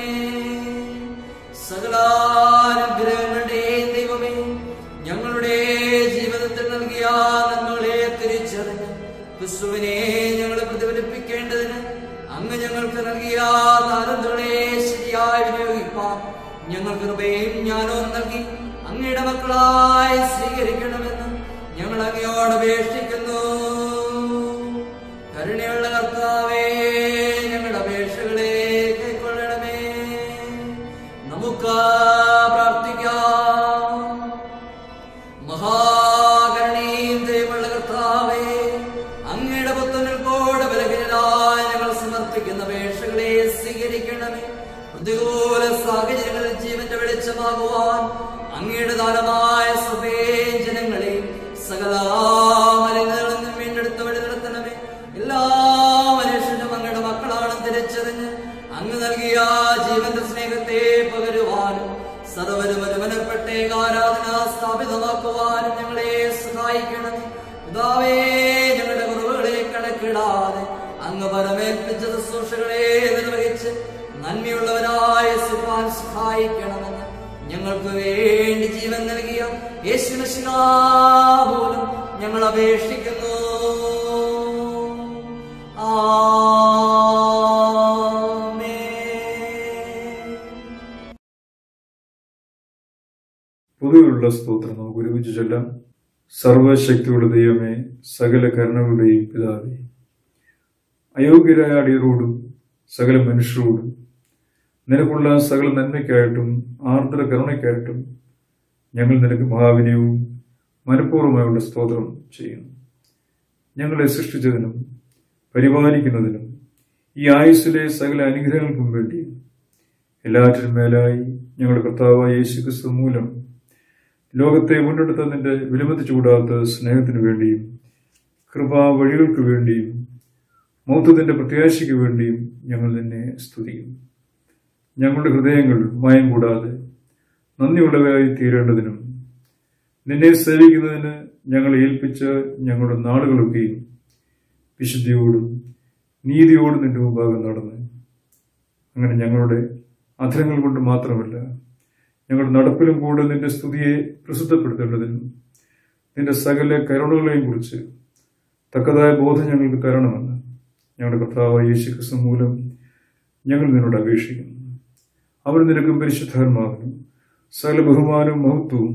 സകലാനുഗ്രഹങ്ങളുടെയും ദൈവമേ ഞങ്ങളുടെ ജീവിതത്തിൽ നൽകിയ നന്മകളെ തിരിച്ചറിഞ്ഞ് ക്രിസ്തുവിനെ ഞങ്ങളെ പ്രതിഫലിപ്പിക്കേണ്ടതിന് അങ്ങ് ഞങ്ങൾക്ക് നൽകിയ താരന്തകളെ ശരിയായി വിനിയോഗിപ്പാൻ ഞങ്ങൾക്ക് കൃപയും ജ്ഞാനവും നൽകി അങ്ങയുടെ മക്കളായി സ്വീകരിക്കണമെന്ന് ഞങ്ങൾ അങ്ങയോട് അപേക്ഷിക്കുന്നു കരുണയുള്ള കർത്താവേ ഞങ്ങളുടെ അപേക്ഷകളെ കൈക്കൊള്ളണമേ നമുക്ക് പ്രാർത്ഥിക്കാം മഹാകരുണയും ദൈവമുള്ള കർത്താവേ അങ്ങയുടെ പുത്തനിൽ കൂടെ ബലഹീനരായി ഞങ്ങൾ സമർപ്പിക്കുന്ന അപേക്ഷകളെ സ്വീകരിക്കണമേ പ്രതികൂല സാഹചര്യങ്ങളിൽ ജീവന്റെ വെളിച്ചമാകുവാൻ അങ്ങയുടെ ദാനമായ സഭയും ജനങ്ങളെയും സകല മലിനങ്ങളിൽ നിന്നും വീണ്ടെടുത്ത് വഴി നടത്തണമേ എല്ലാ മനുഷ്യരും അങ്ങയുടെ മക്കളാണ് തിരിച്ചറിഞ്ഞ് അങ്ങ് നൽകിയ ജീവന്റെ സ്നേഹത്തെ പകരുവാനും സർവരും ഒരുമനപ്പെട്ട ആരാധന സ്ഥാപിതമാക്കുവാനും ഞങ്ങളെ സഹായിക്കണമേ പിതാവേ ഞങ്ങളുടെ കുറവുകളെ കണക്കിടാതെ അങ്ങ് പരമേൽപ്പിച്ച ശുശ്രൂഷകളെ നിർവഹിച്ച് നന്മയുള്ളവരായ സുഖാൻ സഹായിക്കണമെന്ന് ഞങ്ങൾക്ക് വേണ്ടി ജീവൻ നൽകിയ യേശുമിശിഹാ മൂലം ഞങ്ങൾ അപേക്ഷിക്കുന്നു ആമേൻ പൊതുവിലുള്ള സ്തോത്രം നമുക്ക് ഒരുമിച്ച് ചൊല്ലാം സർവശക്തിയുള്ള ദൈവമേ സകല കരുണകളുടെയും പിതാവേ അയോഗ്യരായ അടിയറോടും സകല മനുഷ്യരോടും നിനക്കുള്ള സകല നന്മയ്ക്കായിട്ടും ആർദ്ര കരുണയ്ക്കായിട്ടും ഞങ്ങൾ നിനക്ക് മഹാവിനയവും മനഃപൂർവ്വമായുള്ള സ്തോത്രം ചെയ്യുന്നു ഞങ്ങളെ സൃഷ്ടിച്ചതിനും പരിപാലിക്കുന്നതിനും ഈ ആയുസ്സിലെ സകല അനുഗ്രഹങ്ങൾക്കും വേണ്ടി എല്ലാറ്റിനും മേലായി ഞങ്ങളുടെ കർത്താവായ യേശു ക്രിസ്തു മൂലം ലോകത്തെ വീണ്ടെടുത്ത നിന്റെ വിലമതിച്ചു കൂടാത്ത സ്നേഹത്തിനു വേണ്ടിയും കൃപാ വഴികൾക്ക് വേണ്ടിയും മൗത്തത്തിന്റെ പ്രത്യാശയ്ക്ക് വേണ്ടിയും ഞങ്ങൾ നിന്നെ സ്തുതിക്കും ഞങ്ങളുടെ ഹൃദയങ്ങൾ മായം കൂടാതെ നന്ദിയുള്ളവയായി തീരേണ്ടതിനും നിന്നെ സേവിക്കുന്നതിന് ഞങ്ങളെ ഏൽപ്പിച്ച ഞങ്ങളുടെ നാളുകളൊക്കെയും വിശുദ്ധിയോടും നീതിയോടും നിന്റെ മുമ്പാകെ നടന്ന് അങ്ങനെ ഞങ്ങളുടെ അധരങ്ങൾ കൊണ്ട് മാത്രമല്ല ഞങ്ങളുടെ നടപ്പിലും കൂടെ നിന്റെ സ്തുതിയെ പ്രസിദ്ധപ്പെടുത്തേണ്ടതിനും നിന്റെ സകല കരുണകളെയും കുറിച്ച് തക്കതായ ബോധം ഞങ്ങൾക്ക് തരണമെന്ന് ഞങ്ങളുടെ കർത്താവ് യേശു ക്രിസ്തു മൂലം ഞങ്ങൾ നിന്നോട് അപേക്ഷിക്കുന്നു അവൻ നിനക്കും പരിശുദ്ധാത്മാവിനും സകല ബഹുമാനവും മഹത്വവും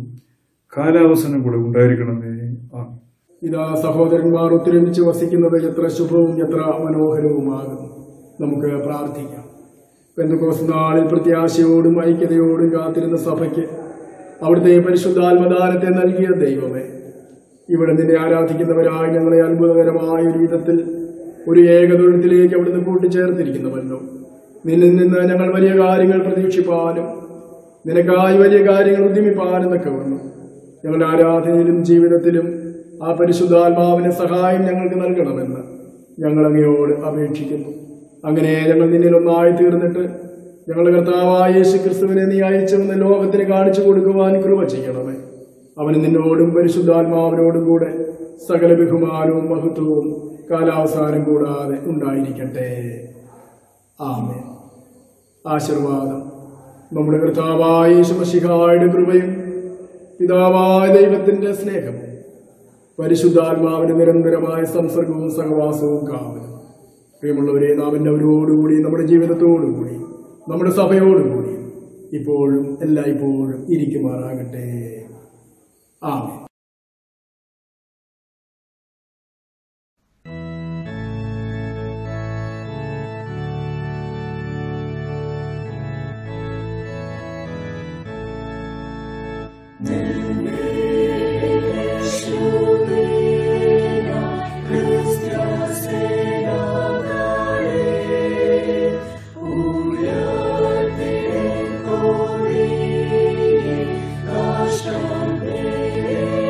കാലാവസനം കൂടെ ഉണ്ടായിരിക്കണമേ ആ ഇതാ സഹോദരന്മാർ ഒത്തൊരുമിച്ച് വസിക്കുന്നത് എത്ര ശുഭവും എത്ര മനോഹരവുമാകുന്നു നമുക്ക് പ്രാർത്ഥിക്കാം പെന്തക്കോസ് നാളിൽ പ്രത്യാശയോടും ഐക്യതയോടും കാത്തിരുന്ന സഭയ്ക്ക് അവിടുത്തെ പരിശുദ്ധാത്മദാനത്തെ നൽകിയ ദൈവമേ ഇവിടെ നിന്നെ ആരാധിക്കുന്നവരായി ഞങ്ങളെ അത്ഭുതകരമായ ഒരു വിധത്തിൽ ഒരു ഏകതൊഴുത്തിലേക്ക് അവിടുന്ന് കൂട്ടിച്ചേർത്തിരിക്കുന്നുവല്ലോ നിന്നിൽ നിന്ന് ഞങ്ങൾ വലിയ കാര്യങ്ങൾ പ്രതീക്ഷിപ്പാനും നിനക്കായി വലിയ കാര്യങ്ങൾ ഉദ്യമിപ്പാനും ഒക്കെ വന്നു ഞങ്ങളുടെ ആരാധനയിലും ജീവിതത്തിലും ആ പരിശുദ്ധാത്മാവിന്റെ സഹായം ഞങ്ങൾക്ക് നൽകണമെന്ന് ഞങ്ങൾ അങ്ങയോട് അപേക്ഷിക്കുന്നു അങ്ങനെ ഞങ്ങൾ നിന്നിൽ ഒന്നായി തീർന്നിട്ട് ഞങ്ങളുടെ കർത്താവായ യേശു ക്രിസ്തുവിനെ നീ അയച്ചുവെന്ന് ലോകത്തിന് കാണിച്ചു കൊടുക്കുവാൻ കൃപ ചെയ്യണമേ അവന് നിന്നോടും പരിശുദ്ധാത്മാവിനോടും കൂടെ സകല ബഹുമാനവും മഹത്വവും കാലാവസാനം കൂടാതെ ഉണ്ടായിരിക്കട്ടെ ആമേ ആശീർവാദം നമ്മുടെ കർത്താവായ യേശുമശിഹായുടെ കൃപയും പിതാവായ ദൈവത്തിന്റെ സ്നേഹവും പരിശുദ്ധാത്മാവിന്റെ നിരന്തരമായ സംസർഗവും സഹവാസവും കാവലും പ്രിയമുള്ളവരെ നാം എല്ലാവരോടുകൂടി നമ്മുടെ ജീവിതത്തോടുകൂടി നമ്മുടെ സഭയോടുകൂടി ഇപ്പോഴും എല്ലായ്പ്പോഴും ഇരിക്കുമാറാകട്ടെ ആമേ Thank you.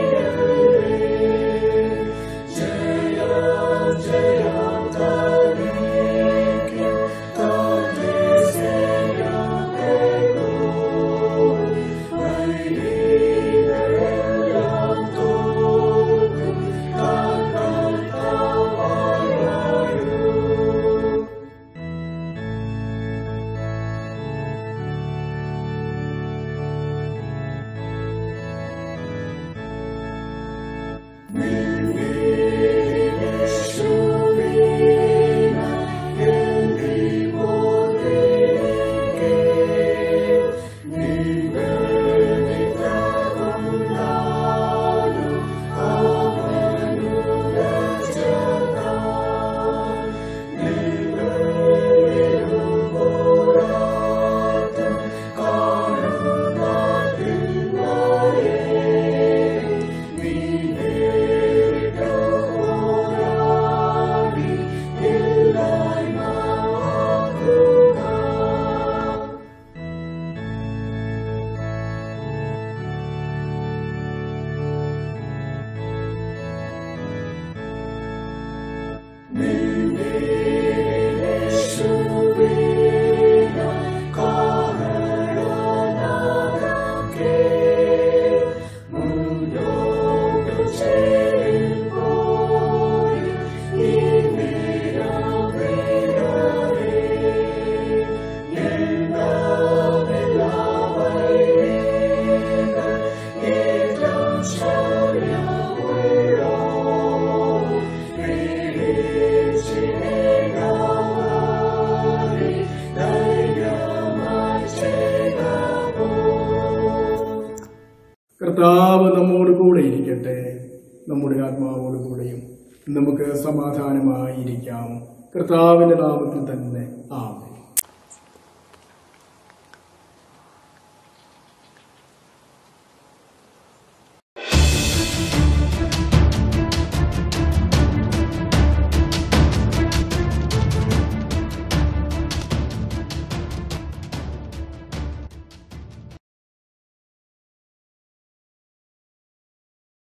കർത്താവ് നമ്മോട് കൂടെ ഇരിക്കട്ടെ നമ്മുടെ ആത്മാവോട് കൂടെയും നമുക്ക് സമാധാനമായിരിക്കാം കർത്താവിന്റെ നാമത്തിൽ തന്നെ ആമേൻ